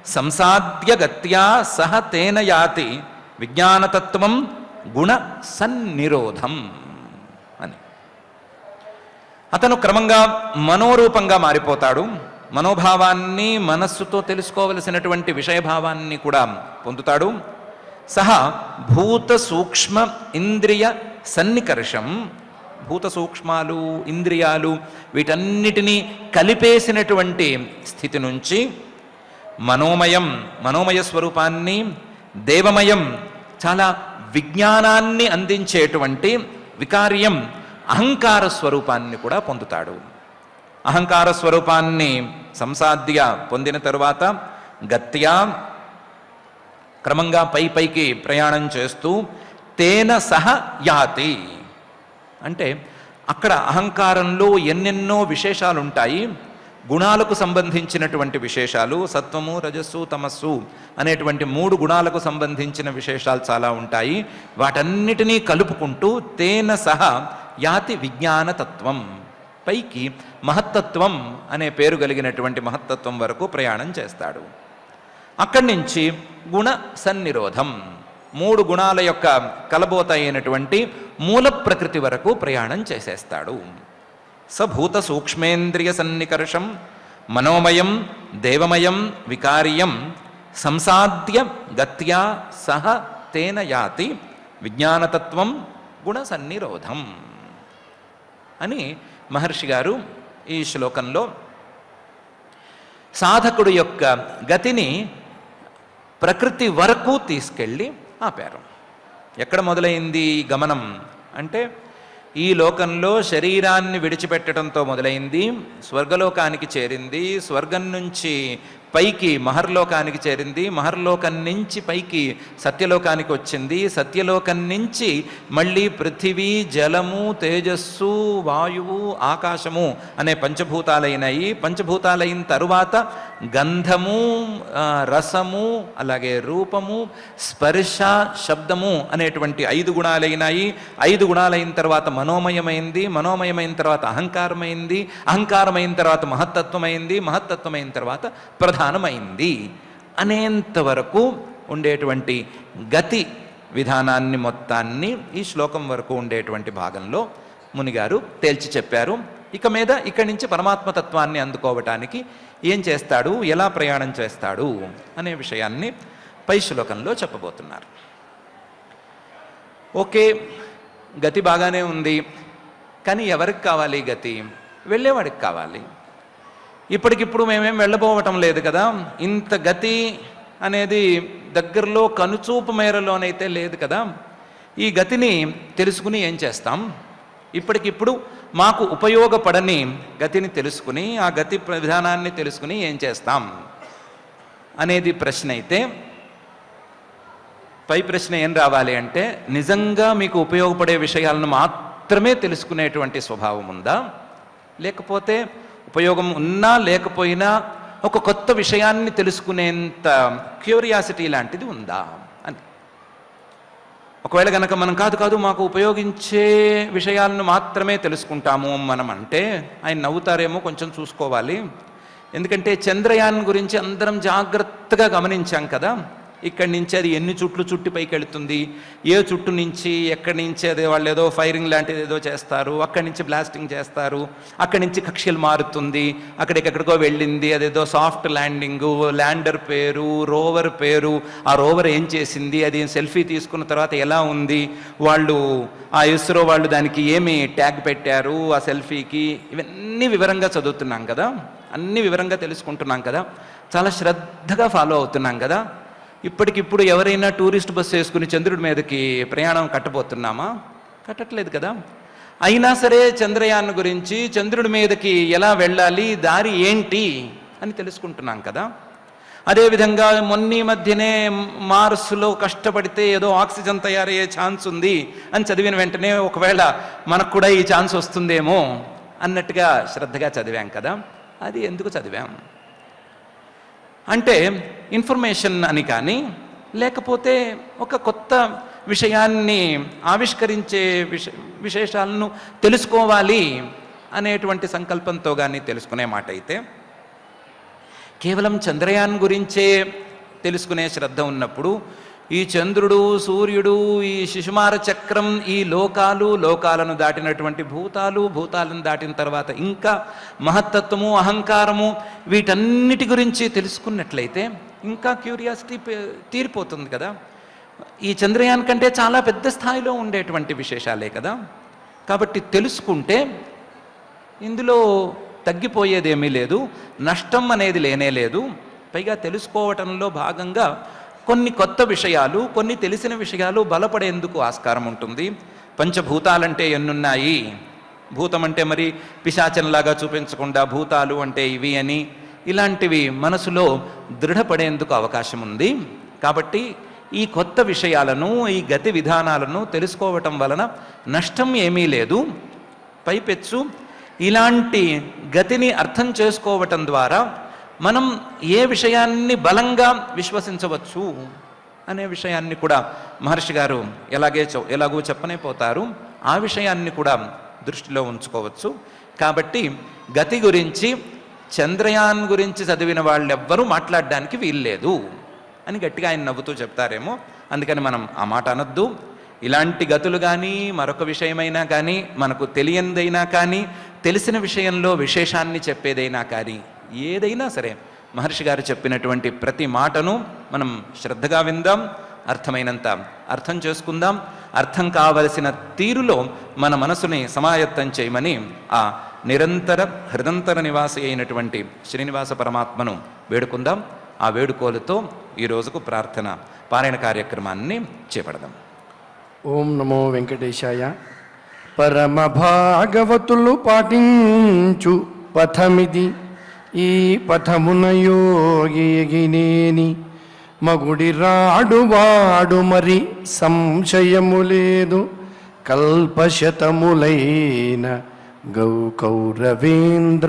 సంసాద్య గత్యా సహ తేన యాతి విజ్ఞానతత్వం గుణ సన్నిరోధం అని అతను క్రమంగా మనోరూపంగా మారిపోతాడు మనోభావాన్ని మనస్సుతో తెలుసుకోవలసినటువంటి విషయభావాన్ని కూడా పొందుతాడు సహా భూత సూక్ష్మ ఇంద్రియ సన్నికర్షం భూత సూక్ష్మాలు ఇంద్రియాలు వీటన్నిటినీ కలిపేసినటువంటి స్థితి నుంచి మనోమయం మనోమయ స్వరూపాన్ని దేవమయం చాలా విజ్ఞానాన్ని అందించేటువంటి వికార్యం అహంకార స్వరూపాన్ని కూడా పొందుతాడు అహంకార స్వరూపాన్ని సంసాద్య పొందిన తరువాత గత్యా క్రమంగా పై పైకి ప్రయాణం చేస్తూ తేన సహ యాతి అంటే అక్కడ అహంకారంలో ఎన్నెన్నో విశేషాలు ఉంటాయి గుణాలకు సంబంధించినటువంటి విశేషాలు సత్వము రజస్సు తమస్సు అనేటువంటి మూడు గుణాలకు సంబంధించిన విశేషాలు చాలా ఉంటాయి వాటన్నిటినీ కలుపుకుంటూ తేన సహా యాతి విజ్ఞానతత్వం పైకి మహత్తత్వం అనే పేరు కలిగినటువంటి మహత్తత్వం వరకు ప్రయాణం చేస్తాడు అక్కడి నుంచి గుణ సన్నిరోధం మూడు గుణాల యొక్క కలబోత అయినటువంటి మూల ప్రకృతి వరకు ప్రయాణం చేసేస్తాడు సభూత సూక్ష్మేంద్రియ సన్నికర్షం మనోమయం దేవమయం వికార్యం సంసాద్య గత్యా సహ తేన యాతి విజ్ఞానతత్వం గుణ సన్నిరోధం అని మహర్షి గారు ఈ శ్లోకంలో సాధకుడు యొక్క గతిని ప్రకృతి వరకు తీసుకెళ్ళి ఆపారు ఎక్కడ మొదలైంది ఈ గమనం అంటే ఈ లోకంలో శరీరాన్ని విడిచిపెట్టడంతో మొదలైంది స్వర్గలోకానికి చేరింది స్వర్గం నుంచి పైకి మహర్లోకానికి చేరింది మహర్లోకం నుంచి పైకి సత్యలోకానికి వచ్చింది సత్యలోకం నుంచి మళ్ళీ పృథివీ జలము తేజస్సు వాయువు ఆకాశము అనే పంచభూతాలైనాయి పంచభూతాలైన తరువాత గంధము ఆ, రసము అలాగే రూపము స్పర్శ శబ్దము అనేటువంటి ఐదు గుణాలైనాయి ఐదు గుణాలైన తర్వాత మనోమయమైంది మనోమయమైన తర్వాత అహంకారమైంది అహంకారమైన తర్వాత మహత్తత్వమైంది మహత్తత్వమైన తర్వాత ప్రధానమైంది అనేంత వరకు ఉండేటువంటి గతి విధానాన్ని మొత్తాన్ని ఈ శ్లోకం వరకు ఉండేటువంటి భాగంలో మునిగారు తేల్చి చెప్పారు ఇక మీద ఇక్కడి నుంచి పరమాత్మతత్వాన్ని అందుకోవటానికి ఏం చేస్తాడు ఎలా ప్రయాణం చేస్తాడు అనే విషయాన్ని పై శ్లోకంలో చెప్పబోతున్నారు ఓకే గతి బాగానే ఉంది కానీ ఎవరికి కావాలి ఈ గతి వెళ్ళేవాడికి కావాలి ఇప్పటికిప్పుడు మేమేం వెళ్ళబోవటం లేదు కదా ఇంత గతి అనేది దగ్గరలో కనుచూపు మేరలోనైతే లేదు కదా ఈ గతిని తెలుసుకుని ఏం చేస్తాం ఇప్పటికిప్పుడు మాకు ఉపయోగపడని గతిని తెలుసుకుని ఆ గతి ప్ర- విధానాన్ని తెలుసుకుని ఏం చేస్తాం అనేది ప్రశ్న అయితే పై ప్రశ్న ఏం రావాలి అంటే నిజంగా మీకు ఉపయోగపడే విషయాలను మాత్రమే తెలుసుకునేటువంటి స్వభావం ఉందా లేకపోతే ఉపయోగం ఉన్నా లేకపోయినా ఒక కొత్త విషయాన్ని తెలుసుకునేంత క్యూరియాసిటీ లాంటిది ఉందా అని ఒకవేళ కనుక మనం కాదు కాదు మాకు ఉపయోగించే విషయాలను మాత్రమే తెలుసుకుంటాము మనం అంటే ఆయన నవ్వుతారేమో కొంచెం చూసుకోవాలి ఎందుకంటే చంద్రయాన్ గురించి అందరం జాగ్రత్తగా గమనించాం కదా ఇక్కడి నుంచి అది ఎన్ని చుట్లు చుట్టి పైకి వెళుతుంది ఏ చుట్టు నుంచి ఎక్కడి నుంచి అదే వాళ్ళు ఏదో ఫైరింగ్ లాంటిది ఏదో చేస్తారు అక్కడి నుంచి బ్లాస్టింగ్ చేస్తారు అక్కడి నుంచి కక్షలు మారుతుంది అక్కడికెక్కడికో వెళ్ళింది అదేదో సాఫ్ట్ ల్యాండింగ్ ల్యాండర్ పేరు రోవర్ పేరు ఆ రోవర్ ఏం చేసింది అది సెల్ఫీ తీసుకున్న తర్వాత ఎలా ఉంది వాళ్ళు ఆ ఇస్రో వాళ్ళు దానికి ఏమి ట్యాగ్ పెట్టారు ఆ సెల్ఫీకి ఇవన్నీ వివరంగా చదువుతున్నాం కదా అన్ని వివరంగా తెలుసుకుంటున్నాం కదా చాలా శ్రద్ధగా ఫాలో అవుతున్నాం కదా ఇప్పటికిప్పుడు ఎవరైనా టూరిస్ట్ బస్సు వేసుకుని చంద్రుడి మీదకి ప్రయాణం కట్టబోతున్నామా కట్టట్లేదు కదా అయినా సరే చంద్రయాన్ గురించి చంద్రుడి మీదకి ఎలా వెళ్ళాలి దారి ఏంటి అని తెలుసుకుంటున్నాం కదా అదేవిధంగా మొన్నీ మధ్యనే మార్స్లో కష్టపడితే ఏదో ఆక్సిజన్ తయారయ్యే ఛాన్స్ ఉంది అని చదివిన వెంటనే ఒకవేళ మనకు కూడా ఈ ఛాన్స్ వస్తుందేమో అన్నట్టుగా శ్రద్ధగా చదివాం కదా అది ఎందుకు చదివాం అంటే ఇన్ఫర్మేషన్ అని కానీ లేకపోతే ఒక కొత్త విషయాన్ని ఆవిష్కరించే విష విశేషాలను తెలుసుకోవాలి అనేటువంటి సంకల్పంతో కానీ తెలుసుకునే మాట అయితే కేవలం చంద్రయాన్ గురించే తెలుసుకునే శ్రద్ధ ఉన్నప్పుడు ఈ చంద్రుడు సూర్యుడు ఈ శిశుమార చక్రం ఈ లోకాలు లోకాలను దాటినటువంటి భూతాలు భూతాలను దాటిన తర్వాత ఇంకా మహత్తత్వము అహంకారము వీటన్నిటి గురించి తెలుసుకున్నట్లయితే ఇంకా క్యూరియాసిటీ తీరిపోతుంది కదా ఈ చంద్రయాన్ కంటే చాలా పెద్ద స్థాయిలో ఉండేటువంటి విశేషాలే కదా కాబట్టి తెలుసుకుంటే ఇందులో తగ్గిపోయేదేమీ లేదు నష్టం అనేది లేనే లేదు పైగా తెలుసుకోవటంలో భాగంగా కొన్ని కొత్త విషయాలు కొన్ని తెలిసిన విషయాలు బలపడేందుకు ఆస్కారం ఉంటుంది పంచభూతాలంటే ఎన్నున్నాయి భూతం అంటే మరి పిశాచంలాగా చూపించకుండా భూతాలు అంటే ఇవి అని ఇలాంటివి మనసులో దృఢపడేందుకు అవకాశం ఉంది కాబట్టి ఈ కొత్త విషయాలను ఈ గతి విధానాలను తెలుసుకోవటం వలన నష్టం ఏమీ లేదు పైపెచ్చు ఇలాంటి గతిని అర్థం చేసుకోవటం ద్వారా మనం ఏ విషయాన్ని బలంగా విశ్వసించవచ్చు అనే విషయాన్ని కూడా మహర్షి గారు ఎలాగే చె- ఎలాగో చెప్పనే పోతారు ఆ విషయాన్ని కూడా దృష్టిలో ఉంచుకోవచ్చు కాబట్టి గతి గురించి చంద్రయాన్ గురించి చదివిన వాళ్ళెవ్వరూ మాట్లాడడానికి వీల్లేదు అని గట్టిగా ఆయన నవ్వుతూ చెప్తారేమో అందుకని మనం ఆ మాట అనొద్దు ఇలాంటి గతులు కానీ మరొక విషయమైనా కానీ మనకు తెలియనిదైనా కానీ తెలిసిన విషయంలో విశేషాన్ని చెప్పేదైనా కానీ ఏదైనా సరే మహర్షి గారు చెప్పినటువంటి ప్రతి మాటను మనం శ్రద్ధగా విందాం అర్థమైనంత అర్థం చేసుకుందాం అర్థం కావలసిన తీరులో మన మనసుని సమాయత్తం చేయమని ఆ నిరంతర హృదంతర నివాసి అయినటువంటి శ్రీనివాస పరమాత్మను వేడుకుందాం ఆ వేడుకోలతో ఈ రోజుకు ప్రార్థన పారాయణ కార్యక్రమాన్ని చేపడదాం ఓం నమో వెంకటేశాయ పరమ భాగవతులు పాటించు పథమిది ఈ పథమున యోగినేని మగుడి రాడు వాడు మరి సంశయము లేదు కల్పశతములైన గౌ కౌరవేంద్ర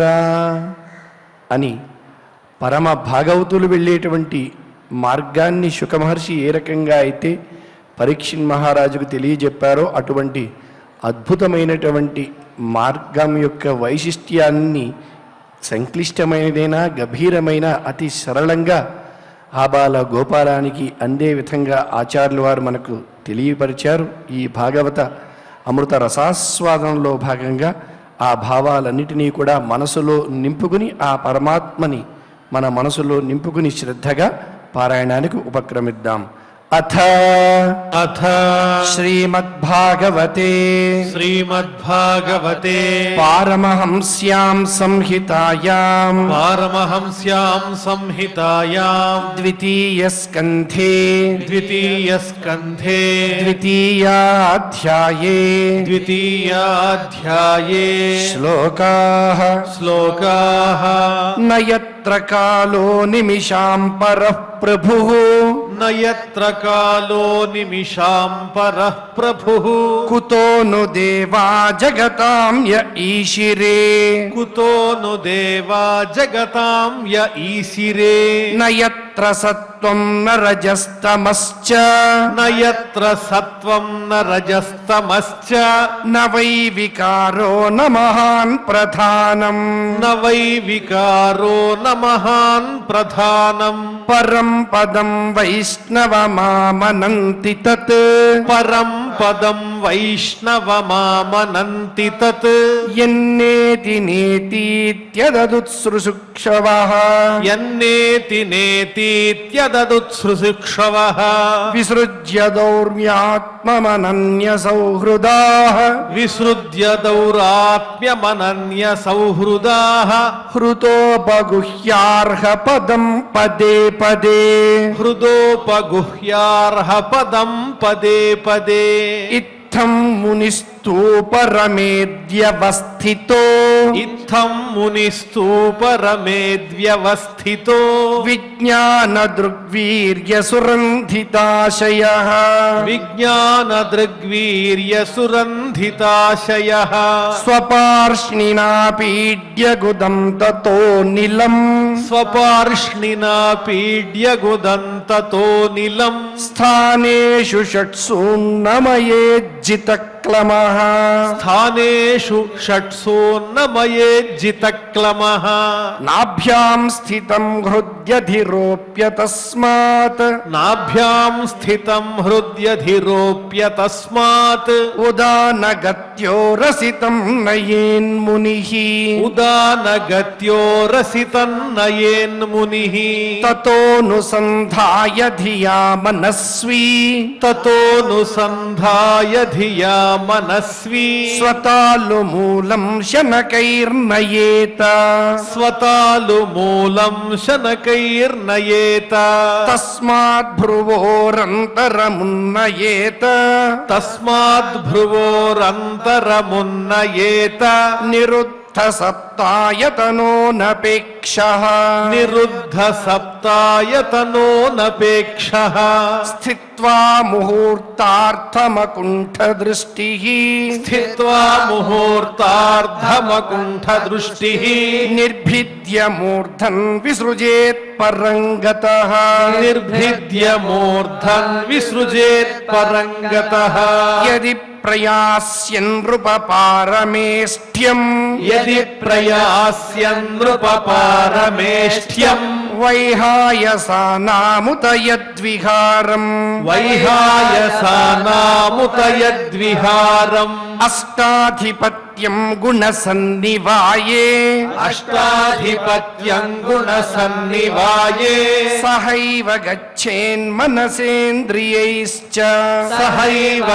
అని పరమ భాగవతులు వెళ్ళేటువంటి మార్గాన్ని శుకమహర్షి ఏ రకంగా అయితే పరీక్షిన్ మహారాజుకు తెలియజెప్పారో అటువంటి అద్భుతమైనటువంటి మార్గం యొక్క వైశిష్ట్యాన్ని సంక్లిష్టమైనదైనా గభీరమైన అతి సరళంగా ఆబాల గోపాలానికి అందే విధంగా ఆచార్యుల వారు మనకు తెలియపరిచారు ఈ భాగవత అమృత రసాస్వాదంలో భాగంగా ఆ భావాలన్నిటినీ కూడా మనసులో నింపుకుని ఆ పరమాత్మని మన మనసులో నింపుకుని శ్రద్ధగా పారాయణానికి ఉపక్రమిద్దాం అథ అథ శ్రీమద్భాగవతే శ్రీమద్భాగవతే పారమహంస్యాం సంహితాయాం పారమహంస్యాం సంహితాయాం ద్వితీయ స్కంధే ద్వితీయస్కంధే ద్వితీయాధ్యాయే ద్వితీయాధ్యాయే శ్లోకాః శ్లోకాः న యత్ర కాలో నిమిషాం పరః ప్రభుః न यत्र कालो निमिषां परः प्रभुः కుతో ను దేవా జగతాం య ఈశిరే कुतो नु देवा जगतां य ईशिरे న యత్ర సత్వం న రజస్తమశ్చ न यत्र सत्त्वं न रजस्तमश्च న వై వికారో న మహాన్ ప్రధానం न वै विकारो न महान् प्रधानम् పరం పదం వైష్ణవమామనంతి తత్ परं पदं वैष्णवमामनन्ति तत् ఎన్నేతి నేతీత్యదదుత్సృషుక్షవ यन्नेति नेतीत्यददुत्सृशिक्षवः విసృజ్య దౌర్మ్యాత్మమనన్య సౌహృదా विसृज्य दौरात्म्यमनन्यसौहृदाः హృతోపగుహ్యార్హ పదం పదే పదే हृदोपगुह्यार्हपदं पदे पदे ఇత్థం మునిస్తూ పరమేద్యవస్థితో इत्थं मुनिस्तु परमेद्व्यवस्थितो విజ్ఞాన దృగ్వీర్య సురంధితాశయ विज्ञानदृग्वीर्यसुरन्धिताशयः స్వపార్ష్ణినా పీడ్య గుదం తతో నిలం स्वपार्ष्णिना पीड्यगुदन्ततो निलम् స్థానేషు షట్సూన్నమయేజ్జిత క్లమః స్థానేషు షట్సోన్నమయేజ్జితక్లమః నాభ్యాం స్థితం హృద్యధిరోప్య తస్మాత్ నాభ్యాం స్థితం హృద్యధిరోప్య తస్మాత్ ఉదానగత్యో రసితం నయేన్ముని ఉదానగత్యో రసితన్నయేన్ముని తతోనుసంధాయ ధియా మనస్వీ తతోనుసంధాయ ధియా మనస్వీ స్వతాలు మూలం శనకైర్నయేత స్వతాలు మూలం శనకైర్నయేత తస్మాత్ భ్రువోరంతరమున్నయేత తస్మాద్భ్రువోరంతరమున్నయేత నిరుద్ధ సప్తాయతనోనపేక్ష నిరుద్ధ సప్తాయతనోనపేక్ష స్థిత్వా ముహూర్తార్థమకుంఠ దృష్టి స్థిత్వా ముహూర్తార్ధమకుంఠ దృష్టి నిర్భిద్య మూర్ధన్ విసృజేత్ పరంగత నిర్భిద్య మూర్ధన్ విసృజేత్ పరంగత యది ప్రయాస్యన్ నృపపారమేష్ట్యం యది ప్రయాస్యన్ నృపపారమేష్ఠ్యం వైహాయసానాముత యద్విహారం వైహాయసానాముత యద్విహారం అష్టాధిపత్యం గుణసన్నివాయే అష్టాధిపత్యం గుణ సన్నివాయే సహైవ గచ్చేన్మనసేంద్రియైశ్చ సహైవ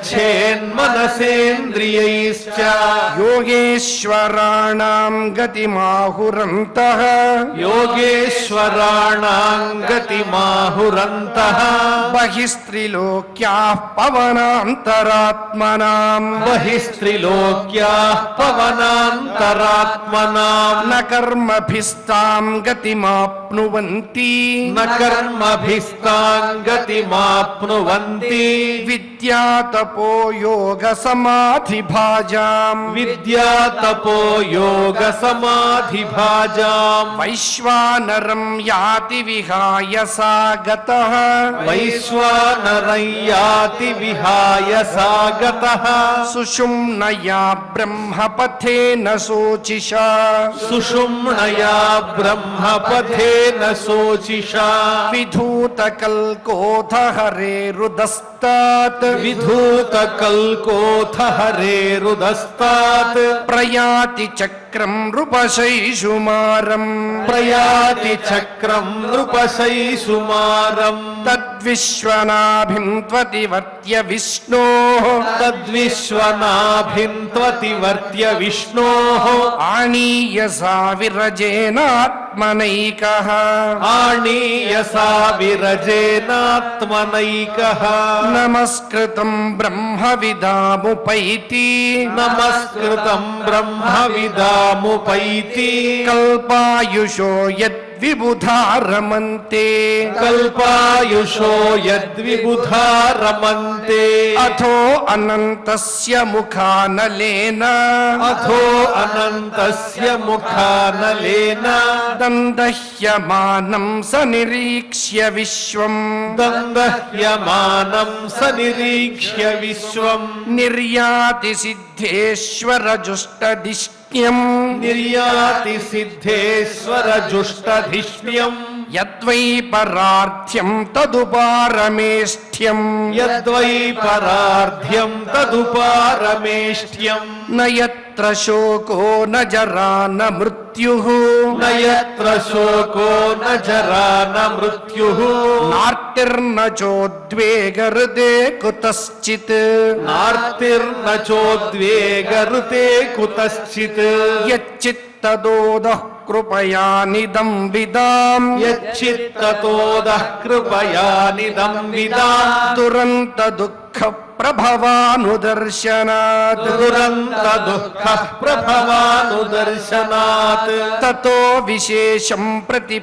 గచ్చేన్మనసేంద్రియైశ్చ యోగేశ్వరాణాం గతిమాహురంతః యోగేశ్వరాణాం గతిమాహురంతః బహిస్త్రిలోక్యాః పవనాంతరాత్మనాం బహిస్త్రిలోక్యాः పవనాन्तరాత్మనాం న కర్మభిస్తాం గతిమాప్నువంతి న కర్మభిస్తాం గతిమాప్నువంతి విద్యాతపో యోగ సమాధి భాజాం విద్యా తపో యోగ సమాధి భాజాం వైశ్వానరం యాతి విహాయ సాగతః వైశ్వానరం యాతి విహాయ సాగతః సుషుమ్నయా బ్రహ్మపథేన శోచిషా సుషుమ్నయా బ్రహ్మపథేన శోచిషా విధూతకల్కోథ హరేరుదస్తాత్ విధూత కల్కోథ హరేరుదస్తాత్ ప్రయాతి చక్రం నృపశైషుమారం ప్రయాతి చక్రం నృపశై సుమారం తద్విశ్వనాభిం త్వతివర్త్య విష్ణో తద్విశ్వనాభింత్వతి వర్త్య విష్ణోః ఆనీయసా విరజేనాత్మనైకః ఆణీయసా విరజేనాత్మనైకః నమస్కృతం బ్రహ్మవిదాముపైతి నమస్కృతం బ్రహ్మవిదాముపైతి కల్పాయుషో యద్విబుధా రమంతే కల్పాయుషో యద్విబుధా రమంతే అథో అనంతస్య ముఖానలేన అథో అనంతస్య ముఖానలేన దందహ్యమానం స నిరీక్ష్య విశ్వం దందహ్యమానం స నిరీక్ష్య విశ్వం నిర్యాతి సిద్ధేశ్వర జుష్టదిష్ట్యం నిర్యాతి సిద్ధేశ్వర జుష్టధిష్ణ్యం యద్వై పరార్థ్యం తదుపారమేష్ఠ్యం యద్వై పరార్థ్యం తదుపారమేష్ట్యం న యత్ర శోకో న జరా న మృత్యుః న యత్ర శోకో న జరా న మృత్యుః నార్తిర్న చోద్వేగరుదే కుతశ్చిత్ నార్తిర్న చోద్వేగరుతే కుతశ్చిత్ యచ్చిత్తదోదః కృపయానిదం విదాం యచ్చిత్తతోదః కృపయా నిదం విదాం దురంత దుఃఖ ప్రభవానుదర్శనాత్ దురంత దుఃఖ ప్రభవానుదర్శనాత్ తతో విశేషం ప్రతిపద్య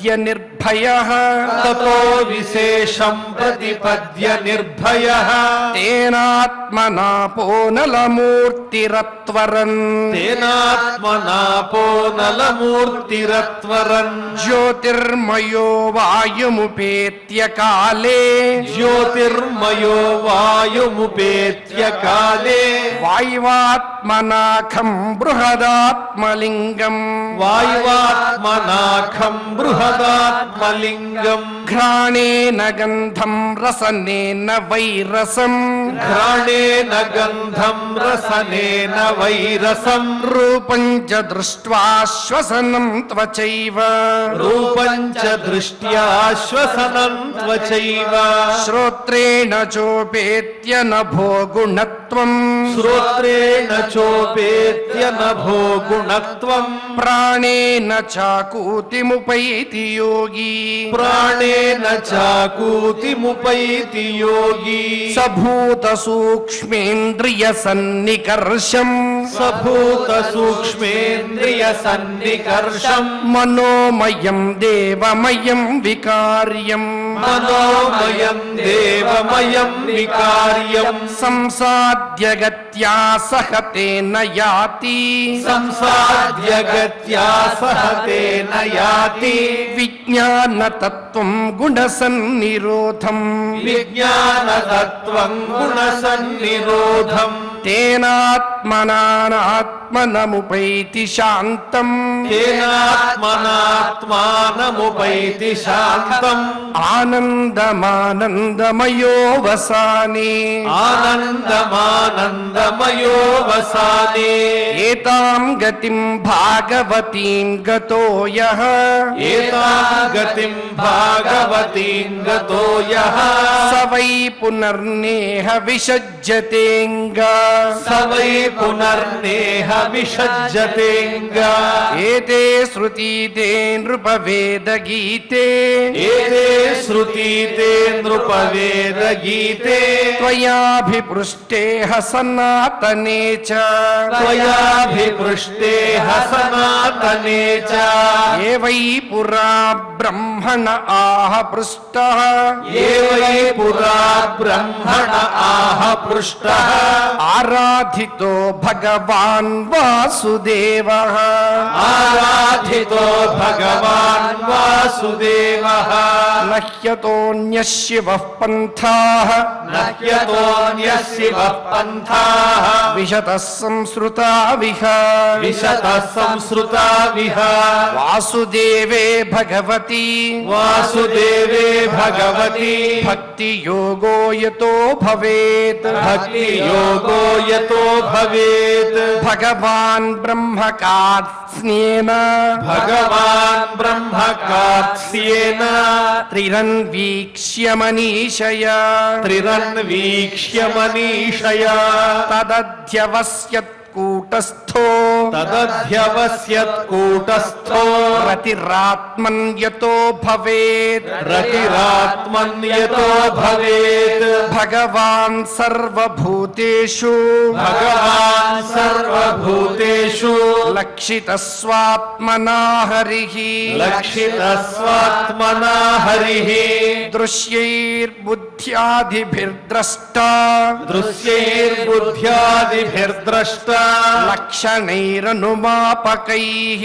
ప్రతిపద్య నిర్భయ తతో విశేషం ప్రతిపద్య నిర్భయ తేనాత్మనాపో నలమూర్తిరత్వరన్ తేనాత్మనాపో నలమూర్తిరత్వరన్ జ్యోతిర్మయో వాయుముపేత్య కాలే జ్యోతిర్మయో వాయుముపేత్య కాలే వాయువాత్మనాఖం బృహదాత్మలింగం వాయువాత్మనాఖం బృహదాత్మలింగం ఘ్రాణేన గంధం రసనేన వైరసం ఘ్రాణేన గంధం రసనేన వైరసం రూపం చ దృష్ట్వా శ్వసనం త్వచైవ రూపం చ దృష్ట్యా శ్వసనం త్వచైవ శ్రోత్రేణ చోపేత్య నభో గుణత్వం శ్రోత్రేణ చోపేత్య నభో గుణత్వం ప్రాణేన చాకూతిముపైతి యోగి ప్రాణేన చాకూతిముపైతి యోగి సభూత సూక్ష్మేంద్రియ సన్నికర్షం సభూత సూక్ష్మేంద్రియ సన్నికర్షం మనోమయం దేవమయం వికార్యం మనోమయం దేవమయం వికార్యం సంసాద్యగత్యా సహతేన యాతి సంసాద్య గత్యా సహతేన యాతి విజ్ఞానతత్వం గుణసన్నిరోధం విజ్ఞానతత్వం గుణసన్నిరోధం తేనాత్మనాత్మనముపైతి శాంతం తేనాత్మనాత్మానముపైతి శాంతం ఆనందమానందమయో వసానే ఆనందమానందమయో వసానే ఏతాం గతిం భాగవతీం గతో యః ఏతాం గతిం భాగవతీం గతో యః స వై పునర్నేహ విసజ్జతేంగా స వై పునర్నేహ విసజ్జతేంగా ఏతే శృతీతే నృపవేద గీతే ఏతే శృతీతే నృపవేద గీతే त्वयाभिपृष्टेह सनातने च त्वयाभिपृष्टे हसनातने च ये वै पुरा ब्रह्मण आह पृष्टः ये वै पुरा ब्रह्मण आह पृष्टः आराधितो भगवान् वासुदेवः आराधितो भगवान् वासुदेवः न ह्यतोऽन्यः शिवः पन्थाः न ह्यतोऽन्यः शिवः पन्थाः विशतः संसृता विह विशतः संसृता विह वासुदेवे भगवती वासुदेवे भगवती भक्तियोगो यतो भवेत् भक्तियोगो यतो भवेत् भगवान् ब्रह्मकात्स्न्येन भगवान् ब्रह्मकात्स्येन त्रिरन्वीक्ष्य मनीषया त्रिरन्वीक्ष्य मनीषया तदध्यवस्यत्कूटस्थो तदध्यवस्यत्कूटस्थो रतिरात्मन् यतो भवेत् रतिरात्मन्यतो भवेत् भगवान् सर्वभूतेषु भगवान् सर्वभूतेषु लक्षितः स्वात्मना हरिः लक्षितस्वात्मना हरिः दृश्यैर्बुद्ध्यादिभिर्द्रष्टा दृश्यैर्बुद्ध्यादिभिर्द्रष्टा लक्षणैरनुमापकैः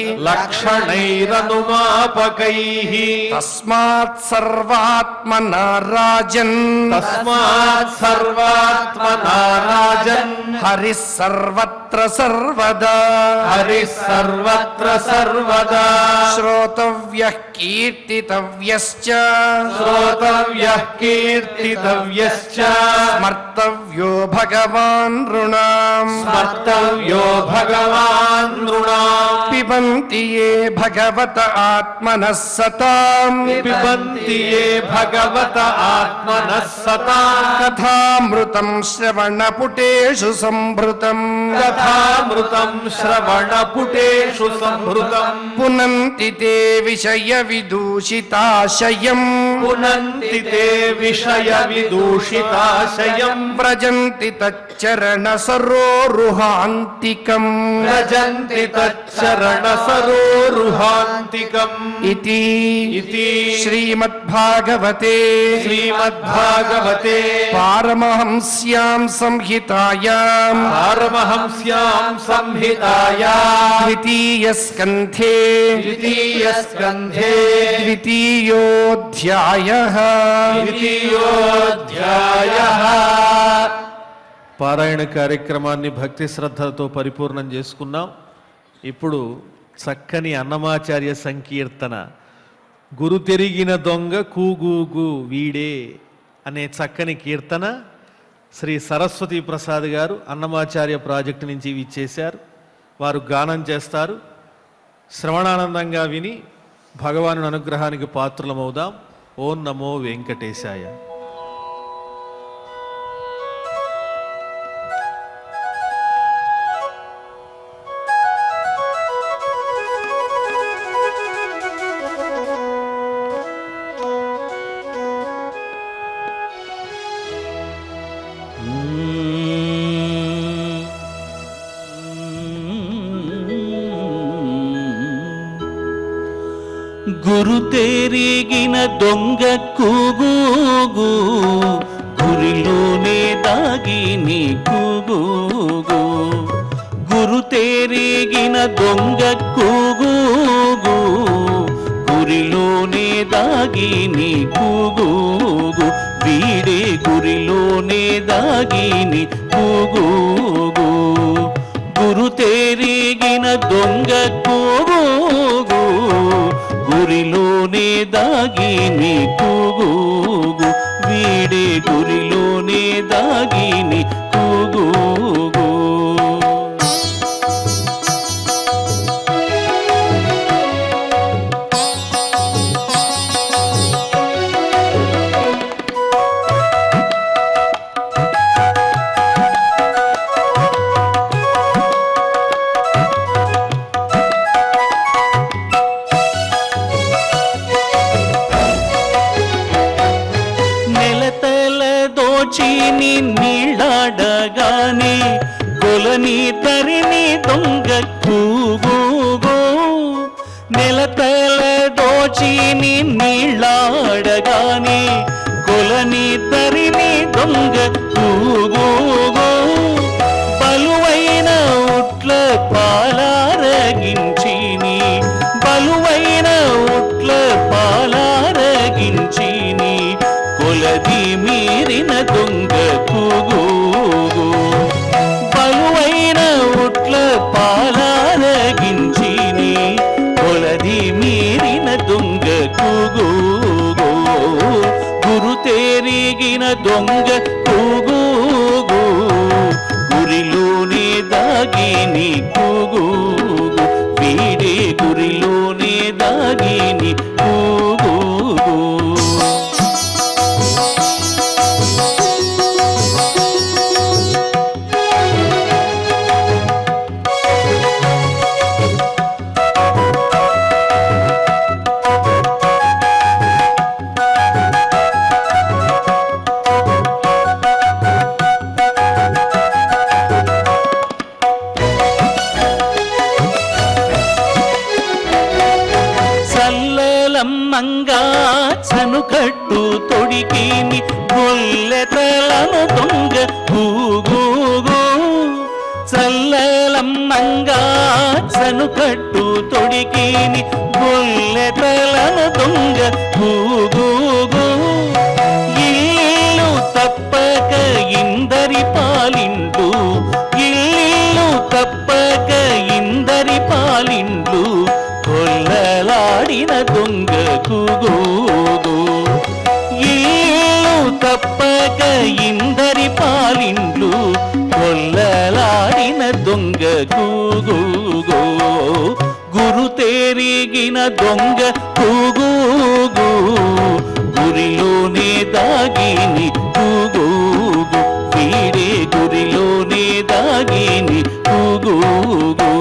लक्षणैरनुमापकैः तस्मात् सर्वात्मना राजन् तस्मात् सर्वात्मना राजन् हरिः सर्वत्र सर्वदा हरिः सर्वत्र सर्वदा श्रोतव्यः कीर्तितव्यश्च श्रोतव्यः कीर्तितव्यश्च स्मर्तव्यो भगवान् नृणाम् स्मर्तव्यो भगवान् नृणाम् पिबन्ति ये भगवत आत्मनः सताम् पिबन्ति ये भगवत आत्मनः सता कथामृतम् श्रवणपुटेषु सम्भृतम् कथामृतम् श्रवणपुटेषु सम्भृतम् पुनन्ति ते विषयविदूषिताशयम् పునంతి తే విషయ విదూషితాశయం వ్రజంతి తచ్చరణ సరోరుహాంతికం రజంతి తచ్చరణ సరోరుహాంతికం ఇతి ఇతి శ్రీమద్భాగవతే శ్రీమద్భాగవతే పారమహంస్యాం సంహితాయాం పారమహంస్యాం సంహితాయా ద్వితీయ స్కంధే ద్వితీయ స్కంధే ద్వితీయోధ్యాయ ద్వితీయోధ్యాయ పారాయణ కార్యక్రమాన్ని భక్తి శ్రద్ధలతో పరిపూర్ణం చేసుకున్నాం ఇప్పుడు చక్కని అన్నమాచార్య సంకీర్తన గురు తెరిగిన దొంగ కూగూగు వీడే అనే చక్కని కీర్తన శ్రీ సరస్వతి ప్రసాద్ గారు అన్నమాచార్య ప్రాజెక్టు నుంచి ఇచ్చేశారు వారు గానం చేస్తారు శ్రవణానందంగా విని భగవాను అనుగ్రహానికి పాత్రులమవుదాం ఓం నమో వెంకటేశాయ గురు తెరిగిన దొంగ కూగూగు గురిలోనే దాగి నీ కూగూగు గురు తెరిగిన దొంగ కూగూగు గురిలోనే దాగి నీ కూగూగు వీడే గురిలోనే దాగి నీ కూగూగు గురు తెరిగిన దొంగ కూగూగు గురిలోనే దాగి నీ కూగూగు వీడే గురిలోనే దాగి నీ కూగూగు నెలతల దోచిని నీళ్ళాడగానే కొలని తరిని దొంగ కూగూగో నెలతల దోచిని నీళ్ళాడగానే కొలని తరిని దొంగ కూగూగో బలువైన ఉట్ల పాలారగించిని బలువైన ఉట్ల పాలారగించిని కొలది మీరిన దొంగ కూగూగు బలువైన ఉట్ల పాలారగించిని కొలది మీరిన దొంగ కూగూగు గురు తేరిగిన దొంగ కూగూగు గురిలోనే దాగి నీ కూగూగు వీడే గురిలోనే దాగి నీ కూగూగు చల్లలమ్మంగా చనుకట్టు తొడికిని గొల్లెతలను దొంగ గూగూగు చల్లలమ్మంగా చనుకట్టు తొడికిని గొల్లెతలను దొంగ గూగూగు ఇల్లు తప్పక ఇందరి పాలిండు ఇల్లు తప్పక ఇందరి పాలిండు కొల్లలాడిన దొంగ కూగోగు ఇల్లు తప్పక ఇందరి పాలిండ్లు కొల్లలాడిన దొంగ కూగోగో గురు తేరిగిన దొంగ కూగోగు గురిలోనే దాగిని కూగోగు వీడే గురిలోనే దాగిని కూగోగు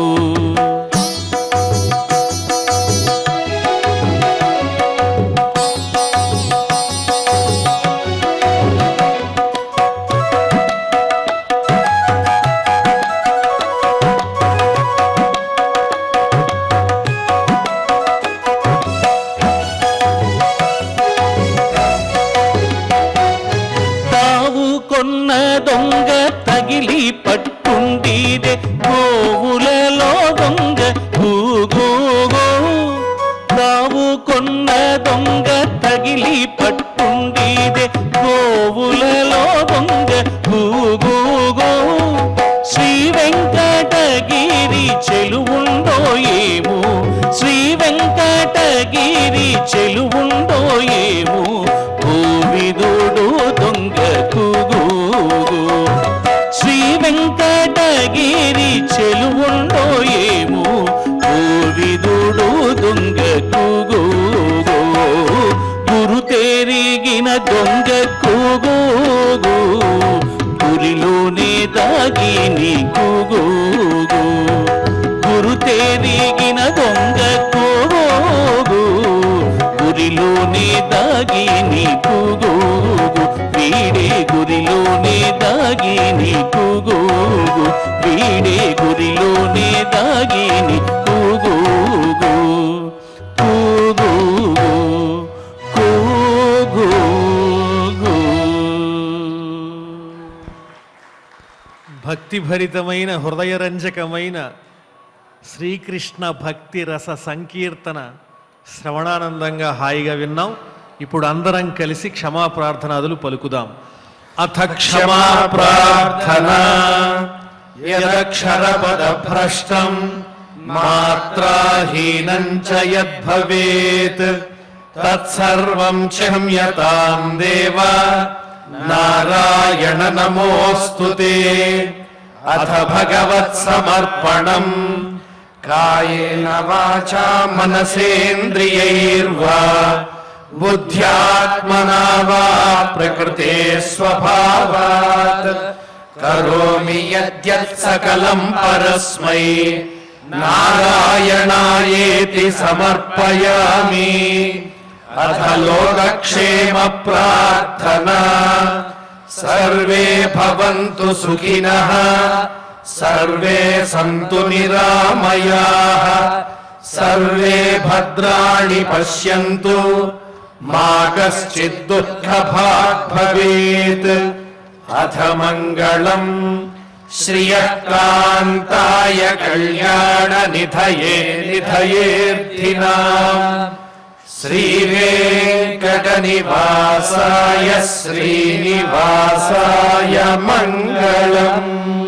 చెలువుండో ఏమో శ్రీ వెంకటగిరి చెలువుండో ఏమో భూవిదుడు దొంగ కూగూగు శ్రీ వెంకటగిరి చెలువుండో ఏమో భూవిదుడు దొంగ కూగూగు గురు తేరిగిన దొంగ కూగూగు గురిలోనే దాగి నీ కూగూగు గురు తేరిగిన దొంగ కూగూగు గురిలోనే దాగి నీ కూగూగు వీడే గురిలోనే దాగి నీ కూగూగు వీడే గురిలోనే దాగి నీ కూగూగు కూగూగు కూగూగు భక్తిభరితమైన హృదయరంజకమైన శ్రీకృష్ణ భక్తి రస సంకీర్తన శ్రవణానందంగా హాయిగా విన్నాం ఇప్పుడు అందరం కలిసి క్షమా ప్రార్థనాదులు పలుకుదాం అథ క్షమా ప్రార్థన యదక్షరపద భ్రష్టం మాత్రాహీనం చ యద్భవేత్ తత్సర్వం క్షమ్యతాం దేవ నారాయణ నమోऽस्तु ते అథ భగవత్ సమర్పణం కాయేన వాచా మనసేంద్రియైర్వా బుద్ధ్యాత్మనా వా ప్రకృతే స్వభావాత్ కరోమి యద్యత్ సకలం పరస్మై నారాయణాయేతి సమర్పయామి అథ లోకక్షేమ ప్రార్థనా సర్వే భవంతు సుఖినః సర్వే సంతు నిరామయాః సర్వే భద్రాణి పశ్యంతు మా కశ్చిద్ దుఃఖభాగ్ భవేత్ అథ మంగళం శ్రియకాంతాయ కళ్యాణ నిధయే నిధయేర్థినాం శ్రీవేంకటనివాసాయ శ్రీనివాసాయ మంగళం